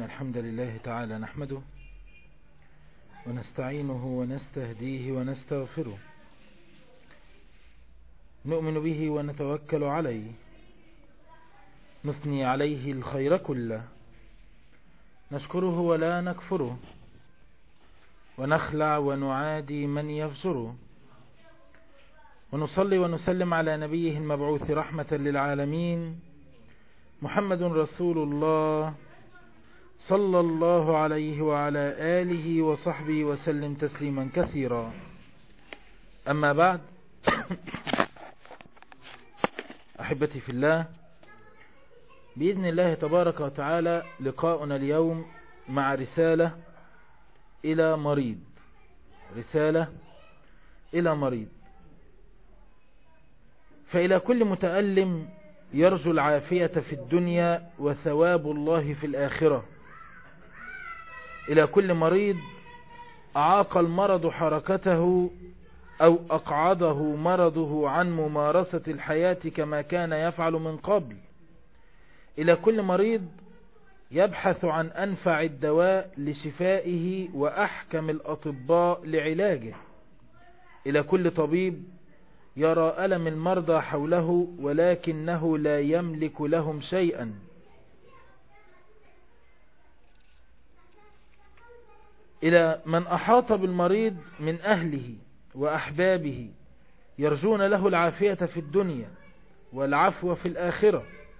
الحمد لله تعالى نحمده ونستعينه ونستهديه ونستغفره نؤمن به ونتوكل عليه نثني عليه الخير كله نشكره ولا نكفره ونخلع ونعادي من يفجره ونصلي ونسلم على نبيه المبعوث رحمة للعالمين محمد رسول الله صلى الله عليه وعلى آله وصحبه وسلم تسليما كثيرا أما بعد أحبتي في الله بإذن الله تبارك وتعالى لقاؤنا اليوم مع رسالة إلى مريض رسالة إلى مريض فإلى كل متألم يرجو العافية في الدنيا وثواب الله في الآخرة إلى كل مريض أعاق المرض حركته أو أقعده مرضه عن ممارسة الحياة كما كان يفعل من قبل إلى كل مريض يبحث عن أنفع الدواء لشفائه وأحكم الأطباء لعلاجه إلى كل طبيب يرى ألم المرضى حوله ولكنه لا يملك لهم شيئا إلى من أحاط بالمريض من أهله وأحبابه يرجون له العافية في الدنيا والعفو في الآخرة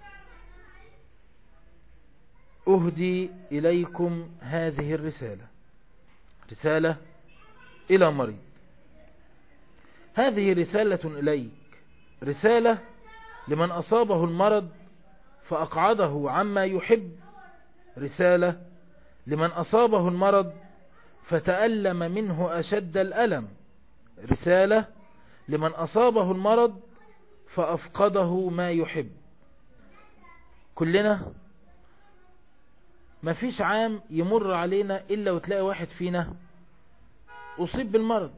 أهدي إليكم هذه الرسالة رسالة إلى مريض هذه رسالة إليك رسالة لمن أصابه المرض فأقعده عما يحب رسالة لمن أصابه المرض فتألم منه أشد الألم رسالة لمن أصابه المرض فأفقده ما يحب كلنا ما فيش عام يمر علينا إلا وتلاقي واحد فينا أصيب بالمرض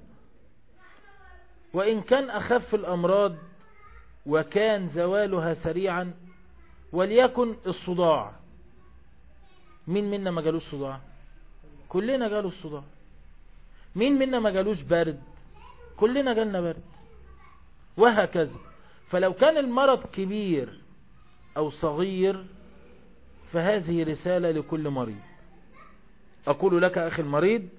وإن كان أخف الأمراض وكان زوالها سريعا وليكن الصداع مين منا ما جالوش صداع كلنا جالوا الصداع مين منا ما جالوش برد كلنا جالنا برد وهكذا فلو كان المرض كبير أو صغير فهذه رسالة لكل مريض أقول لك أخي المريض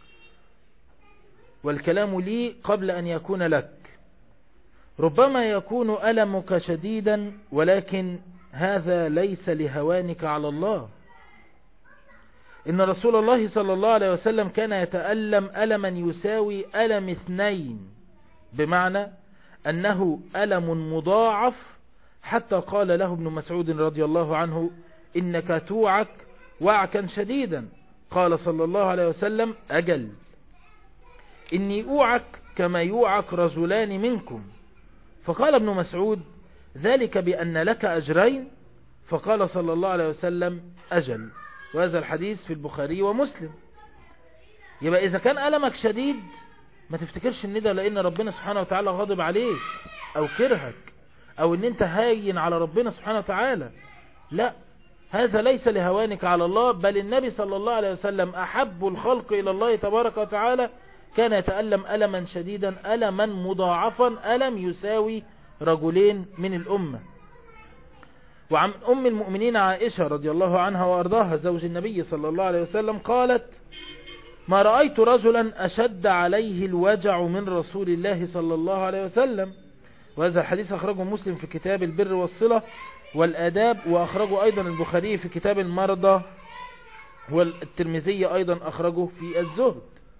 والكلام لي قبل أن يكون لك ربما يكون ألمك شديدا ولكن هذا ليس لهوانك على الله إن رسول الله صلى الله عليه وسلم كان يتألم ألما يساوي ألم اثنين بمعنى أنه ألم مضاعف حتى قال له ابن مسعود رضي الله عنه إنك توعك وعكا شديدا قال صلى الله عليه وسلم أجل إني أوعك كما يوعك رجلان منكم فقال ابن مسعود ذلك بأن لك أجرين فقال صلى الله عليه وسلم أجل وهذا الحديث في البخاري ومسلم يبقى إذا كان ألمك شديد ما تفتكرش ان ده لأن ربنا سبحانه وتعالى غاضب عليك أو كرهك أو ان انت هاين على ربنا سبحانه وتعالى لا هذا ليس لهوانك على الله بل النبي صلى الله عليه وسلم أحب الخلق إلى الله تبارك وتعالى كان يتألم ألما شديدا ألما مضاعفا ألم يساوي رجلين من الأمة وعن أم المؤمنين عائشة رضي الله عنها وأرضاها زوج النبي صلى الله عليه وسلم قالت ما رأيت رجلا أشد عليه الوجع من رسول الله صلى الله عليه وسلم وهذا الحديث أخرجه مسلم في كتاب البر والصلة والأداب وأخرجه أيضا البخاري في كتاب المرضى والترمذي أيضا أخرجه في الزهد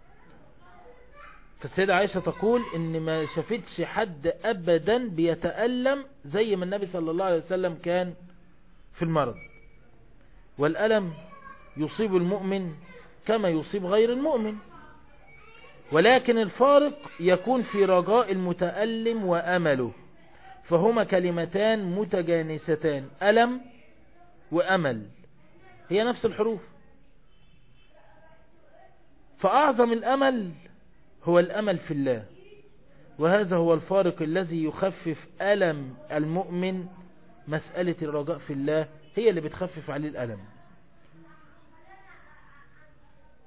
فالسيدة عائشة تقول ان ما شافتش حد ابدا بيتألم زي ما النبي صلى الله عليه وسلم كان في المرض والألم يصيب المؤمن كما يصيب غير المؤمن ولكن الفارق يكون في رجاء المتألم وأمله فهما كلمتان متجانستان ألم وأمل هي نفس الحروف فأعظم الأمل هو الأمل في الله وهذا هو الفارق الذي يخفف ألم المؤمن مسألة الرجاء في الله هي اللي بتخفف عليه الألم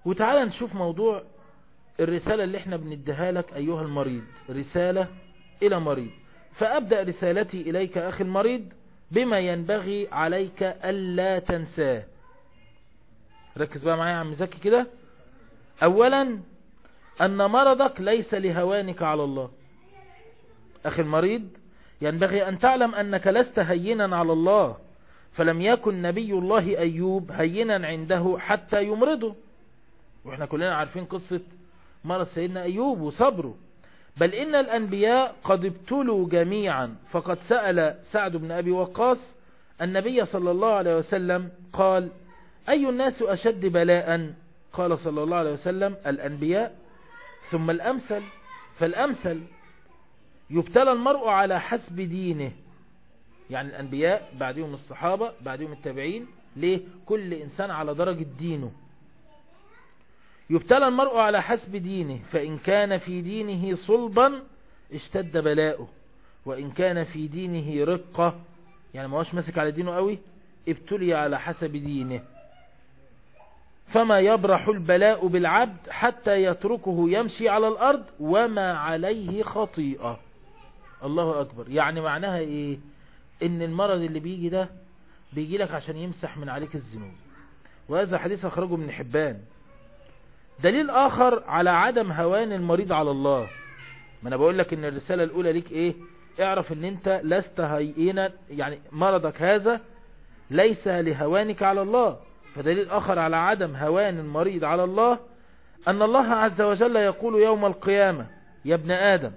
وتعالى نشوف موضوع الرسالة اللي احنا بنديها لك أيها المريض رسالة إلى مريض فأبدأ رسالتي إليك أخي المريض بما ينبغي عليك ألا تنساه ركز بقى معايا يا عم زكي كده أولا أن مرضك ليس لهوانك على الله أخي المريض ينبغي أن تعلم أنك لست هينا على الله فلم يكن نبي الله أيوب هينا عنده حتى يمرضه وإحنا كلنا عارفين قصة مرض سيدنا أيوب وصبره بل إن الأنبياء قد ابتلوا جميعا فقد سأل سعد بن أبي وقاص النبي صلى الله عليه وسلم قال أي الناس أشد بلاء قال صلى الله عليه وسلم الأنبياء ثم الأمثل فالأمثل يبتلى المرء على حسب دينه يعني الأنبياء بعدهم الصحابة بعدهم التابعين ليه كل إنسان على درجة دينه يبتلى المرء على حسب دينه فإن كان في دينه صلبا اشتد بلاؤه وإن كان في دينه رقة يعني ما هوش ماسك على دينه قوي ابتلي على حسب دينه فما يبرح البلاء بالعبد حتى يتركه يمشي على الأرض وما عليه خطيئة الله أكبر يعني معناها إيه إن المرض اللي بيجي ده بيجي لك عشان يمسح من عليك الذنوب وهذا حديث أخرجه من حبان دليل آخر على عدم هوان المريض على الله ما أنا بقول لك إن الرسالة الأولى ليك إيه اعرف إن أنت لست هيئنا يعني مرضك هذا ليس لهوانك على الله فدليل آخر على عدم هوان المريض على الله أن الله عز وجل يقول يوم القيامة يا ابن آدم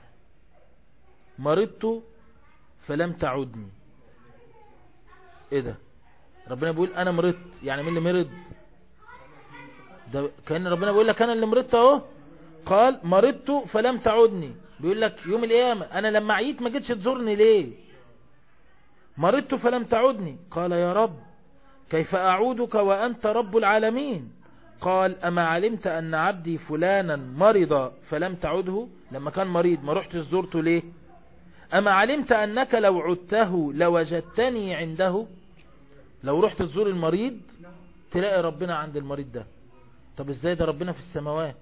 مرضت فلم تعدني ايه ده ربنا بيقول انا مرضت يعني مين اللي مرض ده كأن ربنا بيقول لك انا اللي مرضت اهو قال مرضت فلم تعدني بيقول لك يوم القيامة انا لما عيت ما جيتش تزورني ليه مرضت فلم تعدني قال يا رب كيف اعودك وانت رب العالمين قال اما علمت ان عبدي فلانا مرض فلم تعده لما كان مريض ما رحت زرته ليه أما علمت أنك لو عدته لوجدتني عنده لو رحت تزور المريض تلاقي ربنا عند المريض ده طب ازاي ده ربنا في السماوات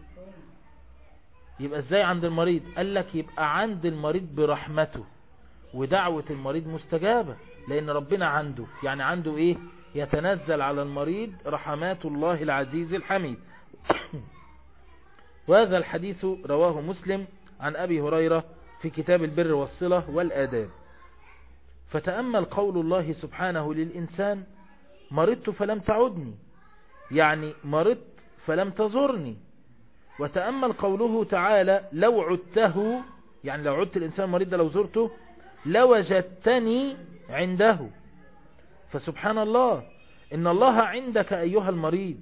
يبقى ازاي عند المريض قال لك يبقى عند المريض برحمته ودعوة المريض مستجابة لأن ربنا عنده يعني عنده ايه يتنزل على المريض رحمات الله العزيز الحميد وهذا الحديث رواه مسلم عن أبي هريرة في كتاب البر والصلة والآداب فتأمل قول الله سبحانه للإنسان مرضت فلم تعدني يعني مرضت فلم تزرني وتأمل قوله تعالى لو عدته يعني لو عدت الإنسان مريض لو زرته لوجدتني عنده فسبحان الله إن الله عندك أيها المريض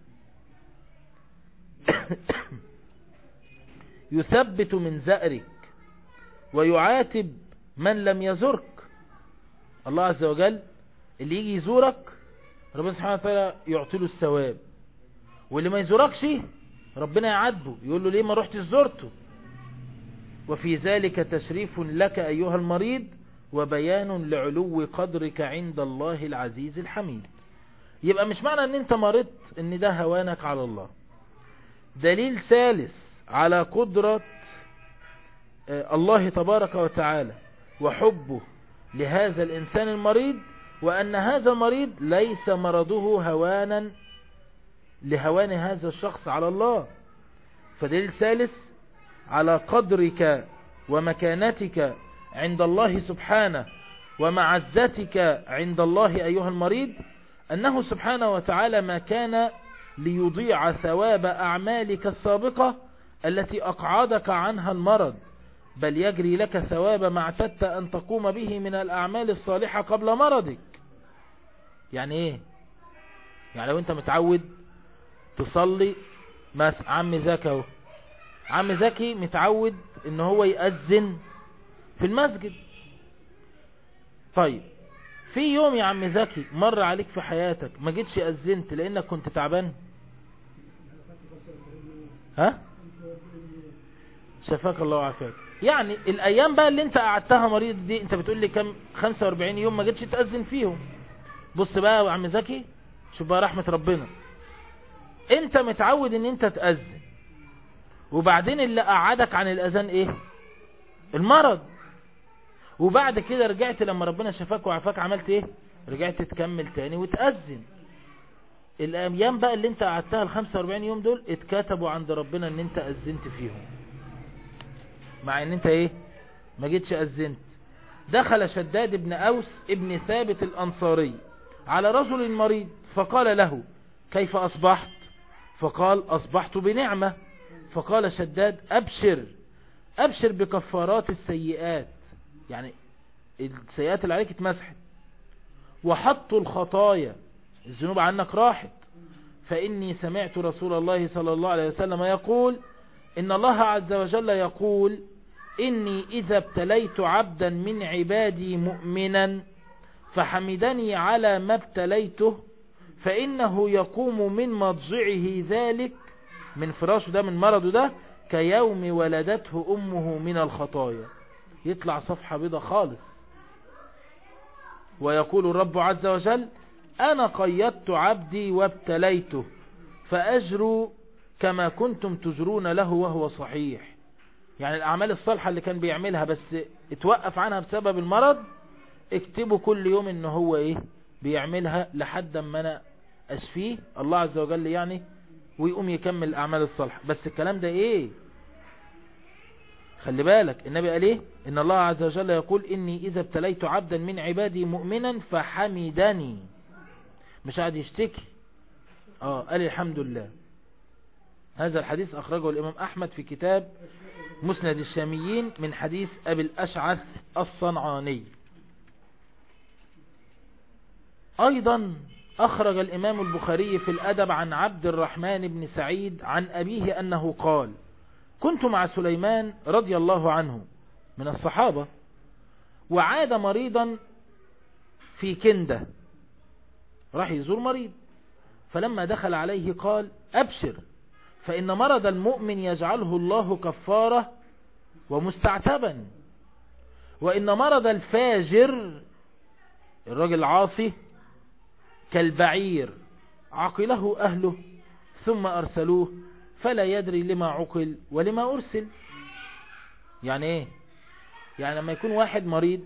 يثبت من زأرك ويعاتب من لم يزرك الله عز وجل اللي يجي يزورك ربنا سبحانه وتعالى يعطي له الثواب واللي ما يزوركش ربنا يعاتبه يقول له ليه ما رحت زرته وفي ذلك تشريف لك أيها المريض وبيان لعلو قدرك عند الله العزيز الحميد يبقى مش معنى ان انت مرضت ان ده هوانك على الله دليل ثالث على قدرة الله تبارك وتعالى وحبه لهذا الإنسان المريض وأن هذا المريض ليس مرضه هوانا لهوان هذا الشخص على الله فدليل ثالث على قدرك ومكانتك عند الله سبحانه ومعزتك عند الله أيها المريض أنه سبحانه وتعالى ما كان ليضيع ثواب أعمالك السابقة التي أقعدك عنها المرض بل يجري لك ثواب ما اعتدت أن تقوم به من الأعمال الصالحة قبل مرضك يعني ايه يعني لو انت متعود تصلي مس عم زكي اهو عم زكي متعود ان هو يأذن في المسجد طيب في يوم يا عم زكي مر عليك في حياتك ما جيتش أذنت لانك كنت تعبان ها شفاك الله وعافاك يعني الايام بقى اللي انت قعدتها مريض دي انت بتقول لي كم 45 يوم ما جيتش تأذن فيهم بص بقى يا عم زكي شوف بقى رحمة ربنا انت متعود ان انت تأذن وبعدين اللي قعدك عن الاذان ايه المرض وبعد كده رجعت لما ربنا شفاك وعفاك عملت ايه رجعت تكمل تاني وتأذن الايام بقى اللي انت قعدتها ال 45 يوم دول اتكتبوا عند ربنا ان انت اذنت فيهم مع ان انت ايه ما جيتش اذنت دخل شداد ابن اوس ابن ثابت الانصاري على رجل مريض فقال له كيف اصبحت فقال اصبحت بنعمة فقال شداد ابشر ابشر بكفارات السيئات يعني السيئات اللي عليك اتمسحت وحطوا الخطايا الذنوب عنك راحت فإني سمعت رسول الله صلى الله عليه وسلم يقول إن الله عز وجل يقول إني إذا ابتليت عبدا من عبادي مؤمنا فحمدني على ما ابتليته فإنه يقوم من مضجعه ذلك من فراشه ده من مرضه ده كيوم ولدته أمه من الخطايا يطلع صفحة بيضة خالص ويقول الرب عز وجل أنا قيدت عبدي وابتليته فأجروا كما كنتم تجرون له وهو صحيح يعني الأعمال الصالحة اللي كان بيعملها بس اتوقف عنها بسبب المرض اكتبوا كل يوم ان هو ايه بيعملها لحد ما انا اشفيه الله عز وجل يعني ويقوم يكمل الأعمال الصالحة بس الكلام ده ايه خلي بالك النبي قال ايه ان الله عز وجل يقول اني اذا ابتليت عبدا من عبادي مؤمنا فحمدني مش قاعد يشتكي اه قال الحمد لله هذا الحديث اخرجه الامام احمد في كتاب مسند الشاميين من حديث ابي الاشعث الصنعاني ايضا اخرج الامام البخاري في الادب عن عبد الرحمن بن سعيد عن ابيه انه قال كنت مع سليمان رضي الله عنه من الصحابة وعاد مريضا في كندة راح يزور مريض فلما دخل عليه قال أبشر فإن مرض المؤمن يجعله الله كفارة ومستعتبا وإن مرض الفاجر الرجل العاصي كالبعير عقله أهله ثم أرسلوه فلا يدري لما عقل ولما أرسل يعني ايه يعني لما يكون واحد مريض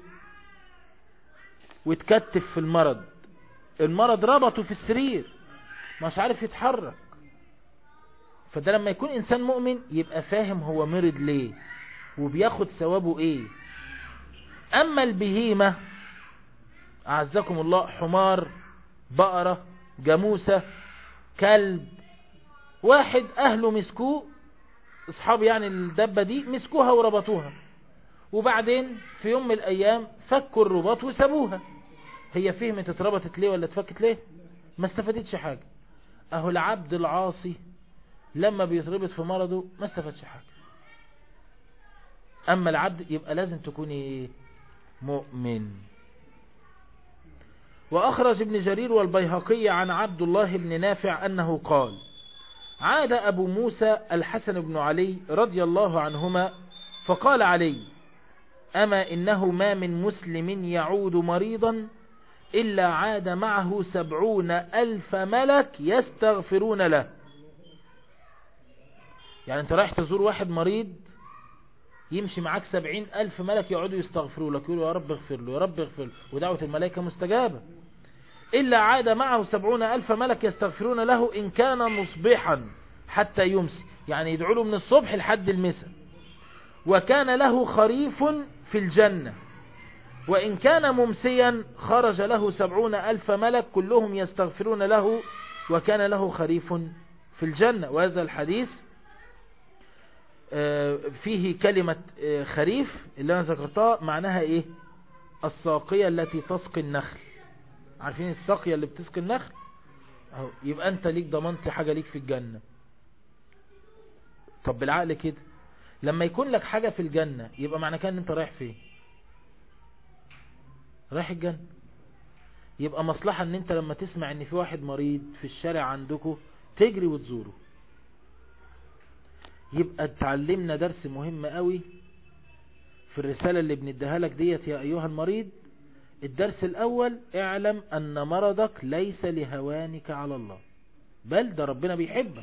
واتكتف في المرض المرض ربطه في السرير مش عارف يتحرك فده لما يكون انسان مؤمن يبقى فاهم هو مرض ليه وبياخد ثوابه ايه اما البهيمة اعزكم الله حمار بقرة جاموسة كلب واحد اهله مسكوه اصحاب يعني الدبة دي مسكوها وربطوها وبعدين في يوم من الايام فكوا الرباط وسابوها هي فهمت اتربطت ليه ولا اتفكت ليه ما استفادتش حاجة اهو العبد العاصي لما بيتربط في مرضه ما استفادش حاجة اما العبد يبقى لازم تكوني مؤمن واخرج ابن جرير والبيهقي عن عبد الله بن نافع انه قال عاد أبو موسى الحسن بن علي رضي الله عنهما فقال علي أما إنه ما من مسلم يعود مريضا إلا عاد معه سبعون ألف ملك يستغفرون له يعني انت رايح تزور واحد مريض يمشي معاك سبعين ألف ملك يقعدوا يستغفروا لك يقولوا يا رب اغفر له يا رب اغفر له ودعوة الملائكة مستجابة إلا عاد معه سبعون ألف ملك يستغفرون له إن كان مصبحا حتى يمسي يعني يدعو له من الصبح لحد المساء وكان له خريف في الجنة وإن كان ممسيا خرج له سبعون ألف ملك كلهم يستغفرون له وكان له خريف في الجنة وهذا الحديث فيه كلمة خريف اللي أنا ذكرتها معناها إيه الساقية التي تسقي النخل عارفين الساقية اللي بتسقي النخل أهو يبقى أنت ليك ضمنت حاجة ليك في الجنة طب بالعقل كده لما يكون لك حاجة في الجنة يبقى معنى كان انت رايح فين رايح الجنة يبقى مصلحة ان انت لما تسمع ان في واحد مريض في الشارع عندكم تجري وتزوره يبقى تعلمنا درس مهم قوي في الرسالة اللي بنديها لك ديت يا ايها المريض الدرس الاول اعلم ان مرضك ليس لهوانك على الله بل ده ربنا بيحبك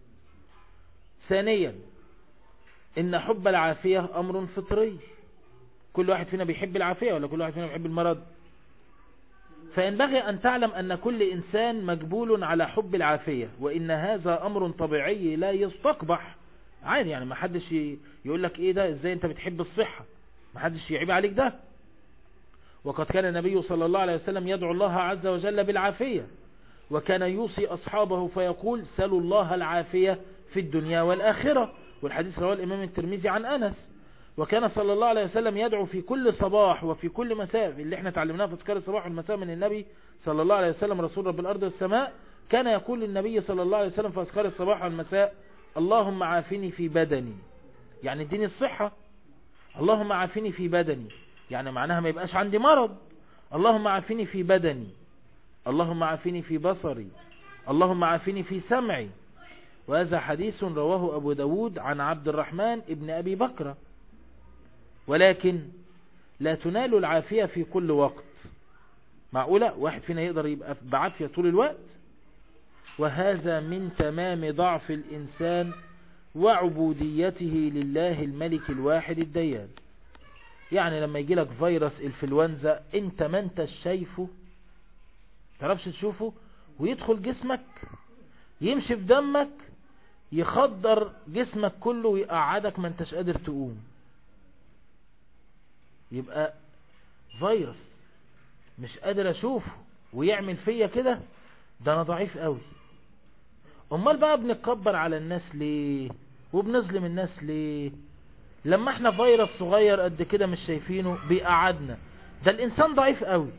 ثانيا ان حب العافية امر فطري كل واحد فينا بيحب العافية ولا كل واحد فينا بيحب المرض فينبغي أن تعلم أن كل إنسان مجبول على حب العافية وإن هذا أمر طبيعي لا يستقبح عادي يعني ما حدش يقول لك إيه ده إزاي أنت بتحب الصحة ما حدش يعيب عليك ده وقد كان النبي صلى الله عليه وسلم يدعو الله عز وجل بالعافية وكان يوصي أصحابه فيقول سلوا الله العافية في الدنيا والآخرة والحديث رواه الإمام الترمذي عن أنس وكان صلى الله عليه وسلم يدعو في كل صباح وفي كل مساء اللي احنا تعلمناه في اذكار الصباح والمساء من النبي صلى الله عليه وسلم رسول رب الأرض والسماء كان يقول للنبي صلى الله عليه وسلم في اذكار الصباح والمساء اللهم عافني في بدني يعني اديني الصحة اللهم عافني في بدني يعني معناها ما يبقاش عندي مرض اللهم عافني في بدني اللهم عافني في بصري اللهم عافني في سمعي وهذا حديث رواه أبو داود عن عبد الرحمن ابن أبي بكر ولكن لا تنال العافية في كل وقت معقولة واحد فينا يقدر يبقى بعافية طول الوقت وهذا من تمام ضعف الإنسان وعبوديته لله الملك الواحد الديان يعني لما يجي لك فيروس الفلونزا انت ما انت شايفه تعرفش تشوفه ويدخل جسمك يمشي في دمك يخدر جسمك كله ويقعدك ما انتش قادر تقوم يبقى فيروس مش قادر اشوفه ويعمل فيا كده ده انا ضعيف قوي امال بقى بنتكبر على الناس ليه وبنظلم الناس ليه لما احنا فيروس صغير قد كده مش شايفينه بيقعدنا ده الانسان ضعيف قوي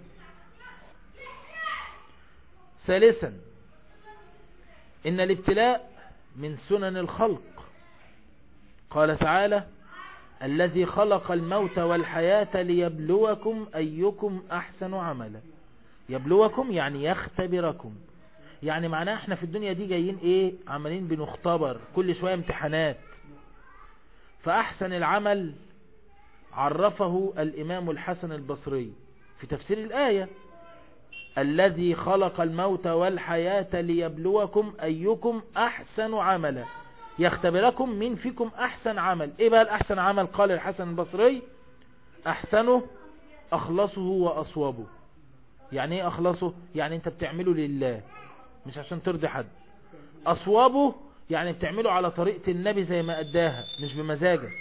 ثالثا ان الابتلاء من سنن الخلق قال تعالى الذي خلق الموت والحياة ليبلوكم أيكم أحسن عملا يبلوكم يعني يختبركم يعني معناه احنا في الدنيا دي جايين ايه عمالين بنختبر كل شوية امتحانات فأحسن العمل عرفه الإمام الحسن البصري في تفسير الآية الذي خلق الموت والحياة ليبلوكم أيكم أحسن عملا يختبركم من فيكم أحسن عمل إيه بقى الأحسن عمل قال الحسن البصري أحسنه أخلصه وأصوابه يعني إيه أخلصه يعني أنت بتعمله لله مش عشان ترضي حد أصوابه يعني بتعمله على طريقة النبي زي ما أداها مش بمزاجك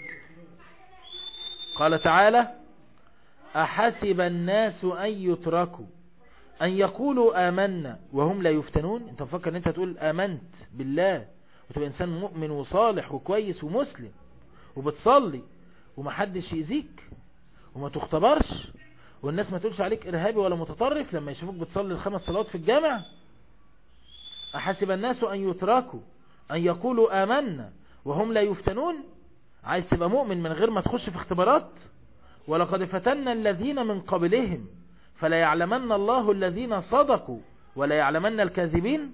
قال تعالى أحسب الناس أن يتركوا أن يقولوا آمنا وهم لا يفتنون انت مفكر ان انت تقول آمنت بالله وتبقى إنسان مؤمن وصالح وكويس ومسلم وبتصلي ومحدش يأذيك وما تختبرش والناس ما تقولش عليك إرهابي ولا متطرف لما يشوفوك بتصلي الخمس صلوات في الجامع أحسب الناس أن يتركوا أن يقولوا آمنا وهم لا يفتنون عايز تبقى مؤمن من غير ما تخش في اختبارات ولقد فتنا الذين من قبلهم فلا يعلمن الله الذين صدقوا ولا يعلمن الكاذبين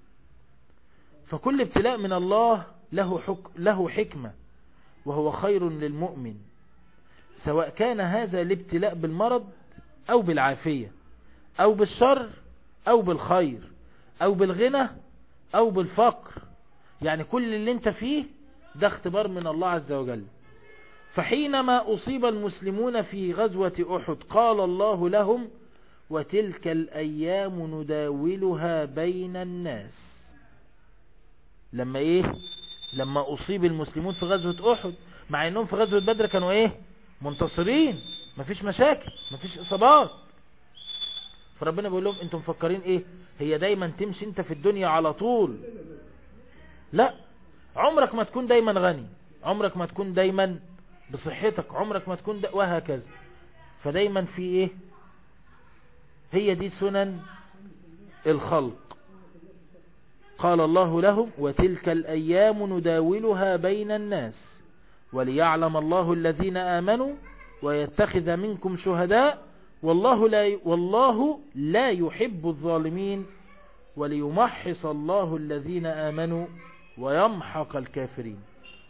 فكل ابتلاء من الله له, حك له حكمة وهو خير للمؤمن سواء كان هذا الابتلاء بالمرض أو بالعافية أو بالشر أو بالخير أو بالغنى أو بالفقر يعني كل اللي انت فيه ده اختبار من الله عز وجل فحينما أصيب المسلمون في غزوة أحد قال الله لهم وتلك الأيام نداولها بين الناس لما ايه لما أصيب المسلمون في غزوة أحد مع انهم في غزوة بدر كانوا ايه منتصرين مفيش مشاكل مفيش إصابات فربنا بيقول لهم انتم مفكرين ايه هي دايما تمشي انت في الدنيا على طول لا عمرك ما تكون دايما غني عمرك ما تكون دايما بصحتك عمرك ما تكون دا وهكذا فدايما في ايه هي دي سنن الخلق قال الله لهم وتلك الأيام نداولها بين الناس وليعلم الله الذين آمنوا ويتخذ منكم شهداء والله لا, والله لا يحب الظالمين وليمحص الله الذين آمنوا ويمحق الكافرين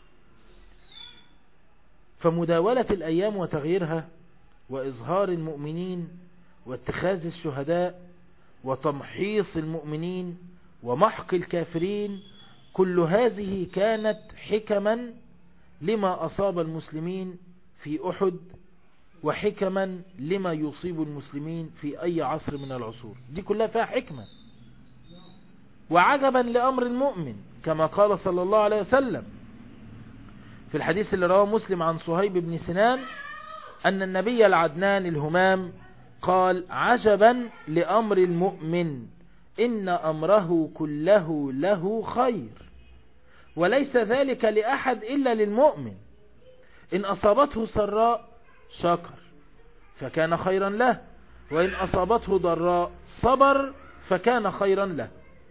فمداولة الأيام وتغييرها وإظهار المؤمنين واتخاذ الشهداء وتمحيص المؤمنين ومحق الكافرين كل هذه كانت حكما لما أصاب المسلمين في أحد وحكما لما يصيب المسلمين في أي عصر من العصور دي كلها فيها حكمة وعجبا لأمر المؤمن كما قال صلى الله عليه وسلم في الحديث اللي رواه مسلم عن صهيب بن سنان أن النبي العدنان الهمام قال عجبا لأمر المؤمن إن أمره كله له خير وليس ذلك لأحد إلا للمؤمن إن أصابته سراء شكر فكان خيرا له وإن أصابته ضراء صبر فكان خيرا له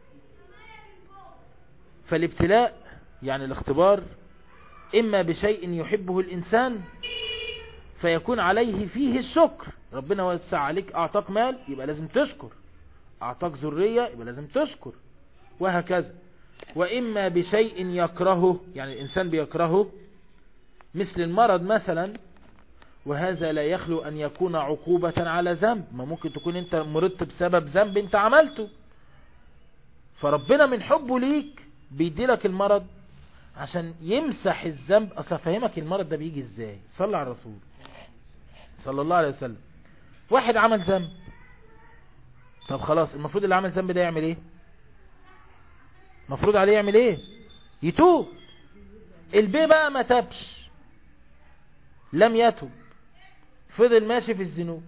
فالابتلاء يعني الاختبار إما بشيء يحبه الإنسان فيكون عليه فيه الشكر ربنا وسع عليك أعطاك مال يبقى لازم تشكر أعطاك ذرية يبقى لازم تشكر وهكذا وإما بشيء يكرهه يعني الإنسان بيكرهه مثل المرض مثلا وهذا لا يخلو أن يكون عقوبة على ذنب ما ممكن تكون أنت مرضت بسبب ذنب أنت عملته فربنا من حبه ليك بيديلك المرض عشان يمسح الذنب أصلا فهمك المرض ده بيجي ازاي صلى على الرسول صلى الله عليه وسلم واحد عمل ذنب طب خلاص المفروض اللي عمل ذنب ده يعمل ايه المفروض عليه يعمل ايه يتوب البي بقى ما تبش لم يتوب فضل ماشي في الذنوب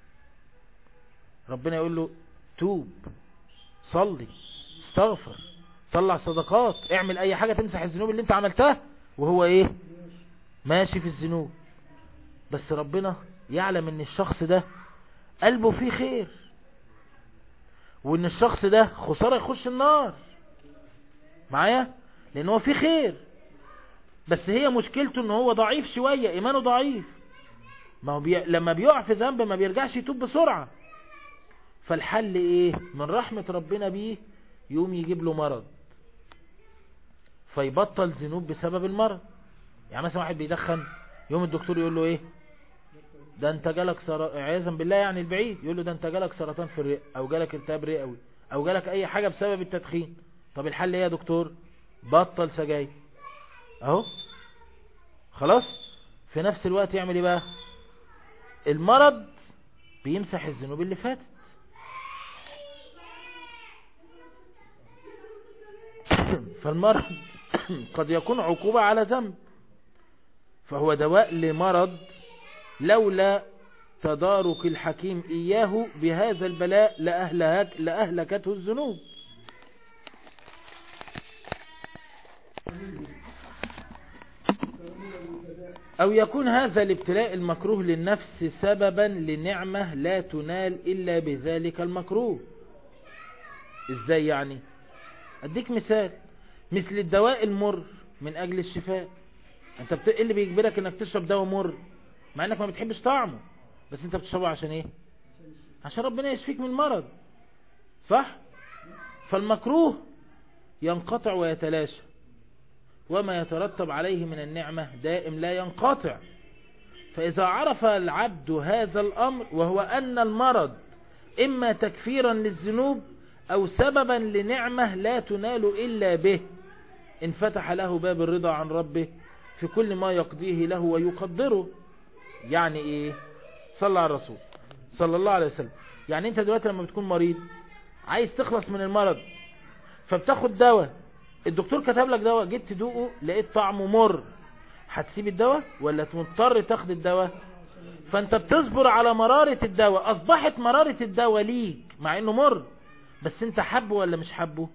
ربنا يقول له توب صلي استغفر طلع صدقات اعمل اي حاجة تمسح الذنوب اللي انت عملتها وهو ايه ماشي في الذنوب بس ربنا يعلم ان الشخص ده قلبه فيه خير وان الشخص ده خسارة يخش النار معايا لان هو فيه خير بس هي مشكلته ان هو ضعيف شوية ايمانه ضعيف ما هو بي... لما بيقع في ذنب ما بيرجعش يتوب بسرعة فالحل ايه من رحمة ربنا بيه يوم يجيب له مرض فيبطل ذنوب بسبب المرض يعني مثلا واحد بيدخن يوم الدكتور يقول له ايه ده انت جالك سر... عياذا بالله يعني البعيد يقول له ده انت جالك سرطان في الرئه او جالك التهاب رئوي او جالك اي حاجة بسبب التدخين طب الحل ايه يا دكتور بطل سجاير اهو خلاص في نفس الوقت يعمل ايه بقى المرض بيمسح الذنوب اللي فاتت فالمرض قد يكون عقوبة على ذنب فهو دواء لمرض لولا تدارك الحكيم إياه بهذا البلاء لأهلك لأهلكته الذنوب أو يكون هذا الابتلاء المكروه للنفس سببا لنعمة لا تنال إلا بذلك المكروه إزاي يعني أديك مثال مثل الدواء المر من أجل الشفاء أنت بت... إيه اللي بيجبرك أنك تشرب دواء مر مع أنك ما بتحبش طعمه بس أنت بتشربه عشان إيه عشان ربنا يشفيك من المرض صح فالمكروه ينقطع ويتلاشى وما يترتب عليه من النعمة دائم لا ينقطع فإذا عرف العبد هذا الأمر وهو أن المرض إما تكفيرا للذنوب أو سببا لنعمة لا تنال إلا به انفتح له باب الرضا عن ربه في كل ما يقضيه له ويقدره يعني إيه صلى على الرسول صلى الله عليه وسلم يعني أنت دلوقتي لما بتكون مريض عايز تخلص من المرض فبتاخد دواء الدكتور كتب لك دواء جيت تدوقه لقيت طعمه مر هتسيب الدواء ولا مضطر تاخد الدواء فانت بتصبر على مرارة الدواء اصبحت مرارة الدواء ليك مع انه مر بس انت حبه ولا مش حبه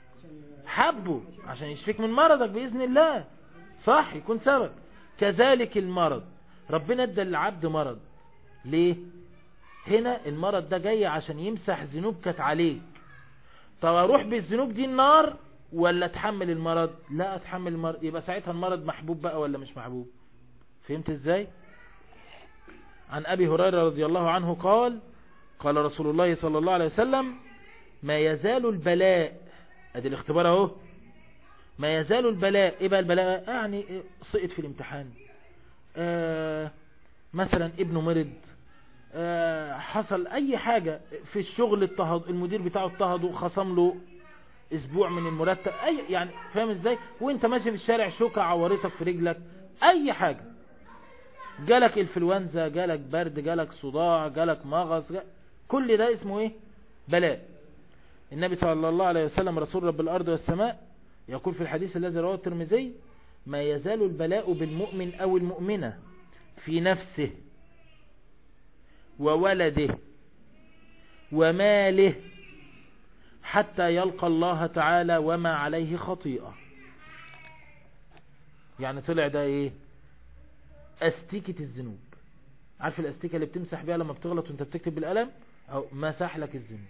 حبه عشان يشفيك من مرضك بإذن الله صح يكون سبب كذلك المرض ربنا ادى للعبد مرض ليه هنا المرض ده جاي عشان يمسح ذنوب كانت عليك طب اروح بالذنوب دي النار ولا اتحمل المرض لا اتحمل المرض يبقى ساعتها المرض محبوب بقى ولا مش محبوب فهمت ازاي عن ابي هريرة رضي الله عنه قال قال رسول الله صلى الله عليه وسلم ما يزال البلاء ادي الاختبار اهو ما يزال البلاء ايه بقى البلاء يعني سقط في الامتحان آه مثلا ابنه مرض آه حصل اي حاجة في الشغل اضطهد المدير بتاعه اضطهده خصم له اسبوع من المرتب اي يعني فاهم ازاي وانت ماشي في الشارع شوكة عورتك في رجلك اي حاجة جالك انفلونزا جالك برد جالك صداع جالك مغص جالك كل ده اسمه ايه بلاء النبي صلى الله عليه وسلم رسول رب الارض والسماء يقول في الحديث الذي رواه الترمذي ما يزال البلاء بالمؤمن او المؤمنة في نفسه وولده وماله حتى يلقى الله تعالى وما عليه خطيئة يعني طلع ده ايه استيكة الذنوب عارف الاستيكة اللي بتمسح بيها لما بتغلط وانت بتكتب بالقلم او مسح لك الذنوب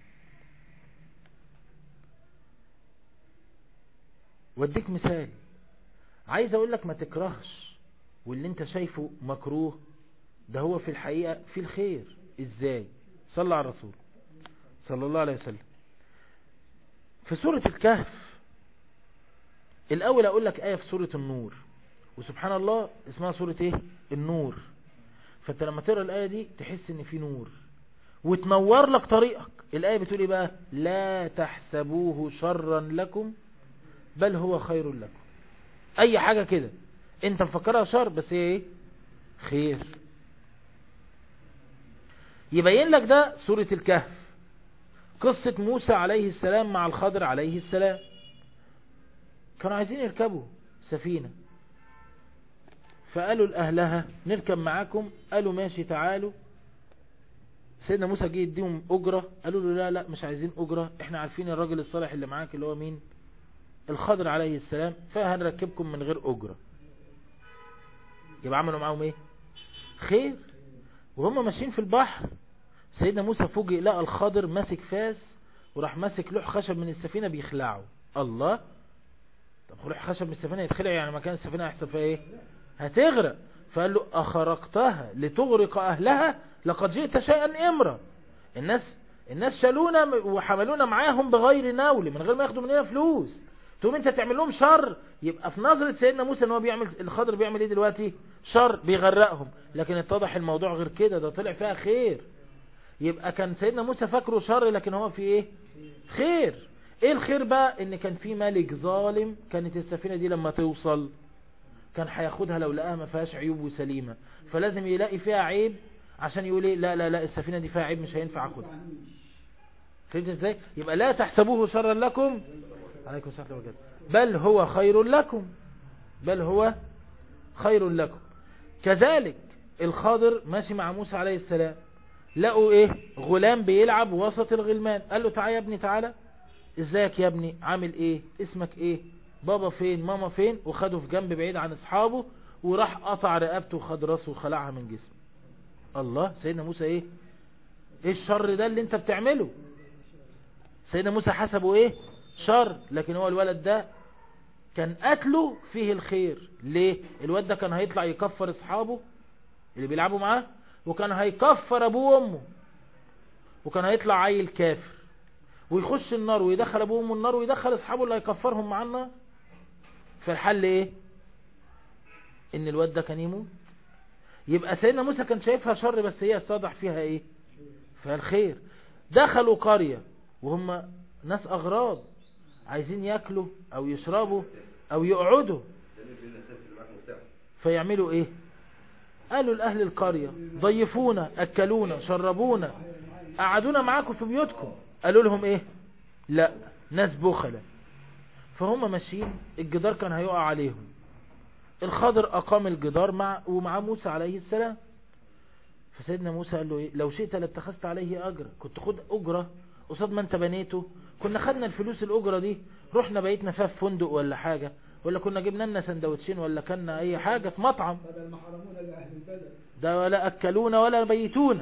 وديك مثال عايز اقول لك ما تكرهش واللي انت شايفه مكروه ده هو في الحقيقة في الخير ازاي صلى على الرسول صلى الله عليه وسلم في سورة الكهف الاول اقول لك ايه في سورة النور وسبحان الله اسمها سورة ايه النور فانت لما تقرأ الايه دي تحس ان في نور وتنور لك طريقك الايه بتقول ايه بقى لا تحسبوه شرا لكم بل هو خير لكم اي حاجة كده انت مفكرها شر بس هي ايه خير يبين لك ده سورة الكهف قصة موسى عليه السلام مع الخضر عليه السلام كانوا عايزين يركبوا سفينة فقالوا لأهلها نركب معاكم قالوا ماشي تعالوا سيدنا موسى جه يديهم أجرة قالوا له لا لا مش عايزين أجرة احنا عارفين الراجل الصالح اللي معاك اللي هو مين الخضر عليه السلام فهنركبكم من غير أجرة يبقى عملوا معاهم ايه خير وهم ماشيين في البحر سيدنا موسى فوجئ لقى الخضر ماسك فاس وراح ماسك لوح خشب من السفينة بيخلعه الله طب لوح خشب من السفينة يتخلع يعني مكان السفينة هيحصل فيها ايه هتغرق فقال له أخرقتها لتغرق أهلها لقد جئت شيئا إمرا الناس الناس شالونا وحملونا معاهم بغير نول من غير ما ياخدوا مننا فلوس تقوم انت تعمل لهم شر يبقى في نظرة سيدنا موسى ان هو بيعمل الخضر بيعمل ايه دلوقتي شر بيغرقهم لكن اتضح الموضوع غير كده ده طلع فيها خير يبقى كان سيدنا موسى فاكره شر لكن هو في ايه خير ايه الخير بقى ان كان في ملك ظالم كانت السفينة دي لما توصل كان هياخدها لو لقاها ما فيهاش عيوب وسليمة فلازم يلاقي فيها عيب عشان يقول ايه لا لا لا السفينة دي فيها عيب مش هينفع اخدها فهمت ازاي يبقى لا تحسبوه شرا لكم عليكم السلام وبركاته بل هو خير لكم بل هو خير لكم كذلك الخضر ماشي مع موسى عليه السلام لقوا ايه غلام بيلعب وسط الغلمان قال له تعالى يا ابني تعالى ازيك يا ابني عامل ايه اسمك ايه بابا فين ماما فين وخده في جنب بعيد عن اصحابه وراح قطع رقبته وخد راسه وخلعها من جسمه الله سيدنا موسى ايه ايه الشر ده اللي انت بتعمله سيدنا موسى حسبه ايه شر لكن هو الولد ده كان قتله فيه الخير ليه الولد ده كان هيطلع يكفر اصحابه اللي بيلعبوا معاه وكان هيكفر ابوه وامه وكان هيطلع عيل كافر ويخش النار ويدخل ابوه وامه النار ويدخل اصحابه اللي هيكفرهم مع النار فالحل ايه ان الواد ده كان يموت يبقى سيدنا موسى كان شايفها شر بس هي صادح فيها ايه فيها الخير دخلوا قرية وهم ناس اغراض عايزين ياكلوا او يشربوا او يقعدوا فيعملوا ايه قالوا لأهل القرية ضيفونا أكلونا شربونا قعدونا معاكم في بيوتكم قالوا لهم ايه لا ناس بخلة فهم ماشيين الجدار كان هيقع عليهم الخضر أقام الجدار مع ومع موسى عليه السلام فسيدنا موسى قال له ايه لو شئت لاتخذت عليه أجر كنت خد أجرة قصاد ما انت بنيته كنا خدنا الفلوس الأجرة دي رحنا بيتنا فيها في فندق ولا حاجة ولا كنا جبنا لنا سندوتشين ولا كنا اي حاجة في مطعم بدل ما حرمونا لأهل البلد ده ولا اكلونا ولا بيتونا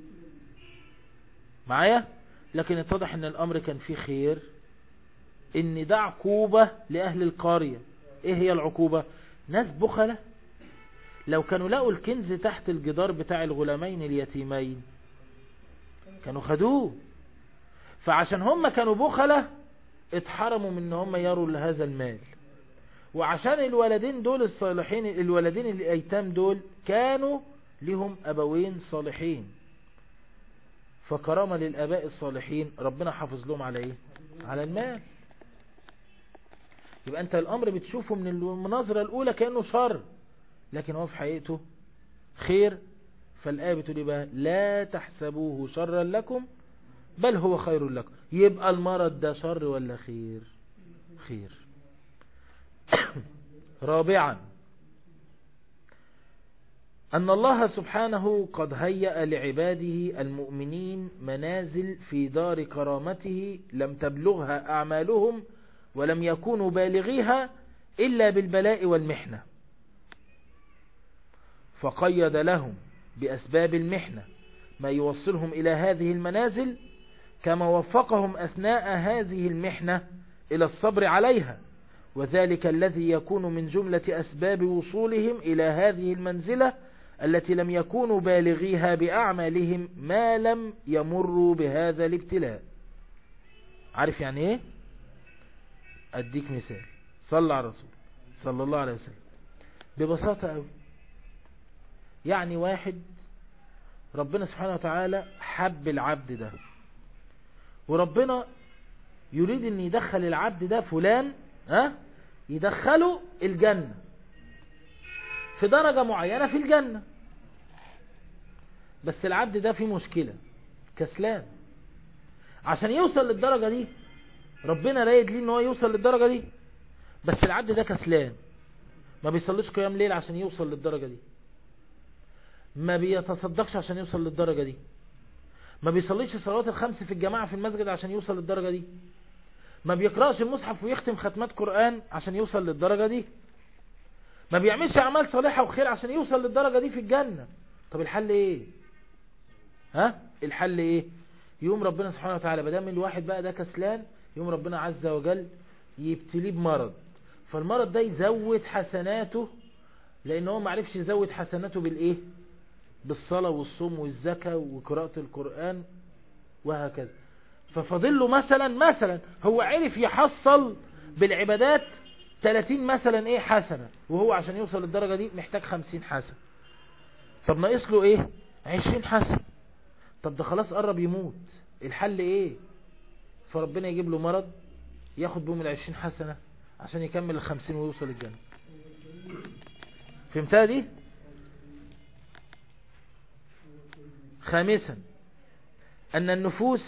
معايا لكن اتضح ان الامر كان فيه خير ان ده عقوبة لاهل القرية ايه هي العقوبة ناس بخلة لو كانوا لقوا الكنز تحت الجدار بتاع الغلامين اليتيمين كانوا خدوه فعشان هم كانوا بخلة اتحرموا من ان هم يروا لهذا المال وعشان الولدين دول الصالحين الولدين الايتام دول كانوا لهم ابوين صالحين فكرامة للاباء الصالحين ربنا حافظ لهم على ايه على المال يبقى انت الامر بتشوفه من المناظرة الاولى كأنه شر لكن هو في حقيقته خير فالآية بتقول بقى لا تحسبوه شرا لكم بل هو خير لكم يبقى المرض ده شر ولا خير خير رابعا أن الله سبحانه قد هيأ لعباده المؤمنين منازل في دار كرامته لم تبلغها أعمالهم ولم يكونوا بالغيها إلا بالبلاء والمحنة فقيد لهم بأسباب المحنة ما يوصلهم إلى هذه المنازل كما وفقهم أثناء هذه المحنة إلى الصبر عليها وذلك الذي يكون من جملة أسباب وصولهم إلى هذه المنزلة التي لم يكونوا بالغيها بأعمالهم ما لم يمروا بهذا الابتلاء عارف يعني ايه اديك مثال صلى على الرسول صلى الله عليه وسلم ببساطة قوي يعني واحد ربنا سبحانه وتعالى حب العبد ده وربنا يريد ان يدخل العبد ده فلان ها يدخله الجنة في درجة معينة في الجنة بس العبد ده فيه مشكلة كسلان عشان يوصل للدرجة دي ربنا رايد ليه ان هو يوصل للدرجة دي بس العبد ده كسلان ما بيصليش قيام ليل عشان يوصل للدرجة دي ما بيتصدقش عشان يوصل للدرجة دي ما بيصليش الصلوات الخمس في الجماعة في المسجد عشان يوصل للدرجة دي ما بيقرأش المصحف ويختم ختمات قرآن عشان يوصل للدرجة دي ما بيعملش أعمال صالحة وخير عشان يوصل للدرجة دي في الجنة طب الحل ايه ها الحل ايه يوم ربنا سبحانه وتعالى بدام الواحد بقى ده كسلان يوم ربنا عز وجل يبتليه بمرض فالمرض ده يزود حسناته لان هو معرفش يزود حسناته بالايه بالصلاة والصوم والزكاة وقراءة القرآن وهكذا ففضل له مثلا مثلا هو عرف يحصل بالعبادات 30 مثلا ايه حسنة وهو عشان يوصل للدرجة دي محتاج 50 حسنة طب ناقص له ايه 20 حسنة طب ده خلاص قرب يموت الحل ايه فربنا يجيب له مرض ياخد بهم ال 20 حسنة عشان يكمل ال 50 ويوصل الجنة فهمتها دي خامسا أن النفوس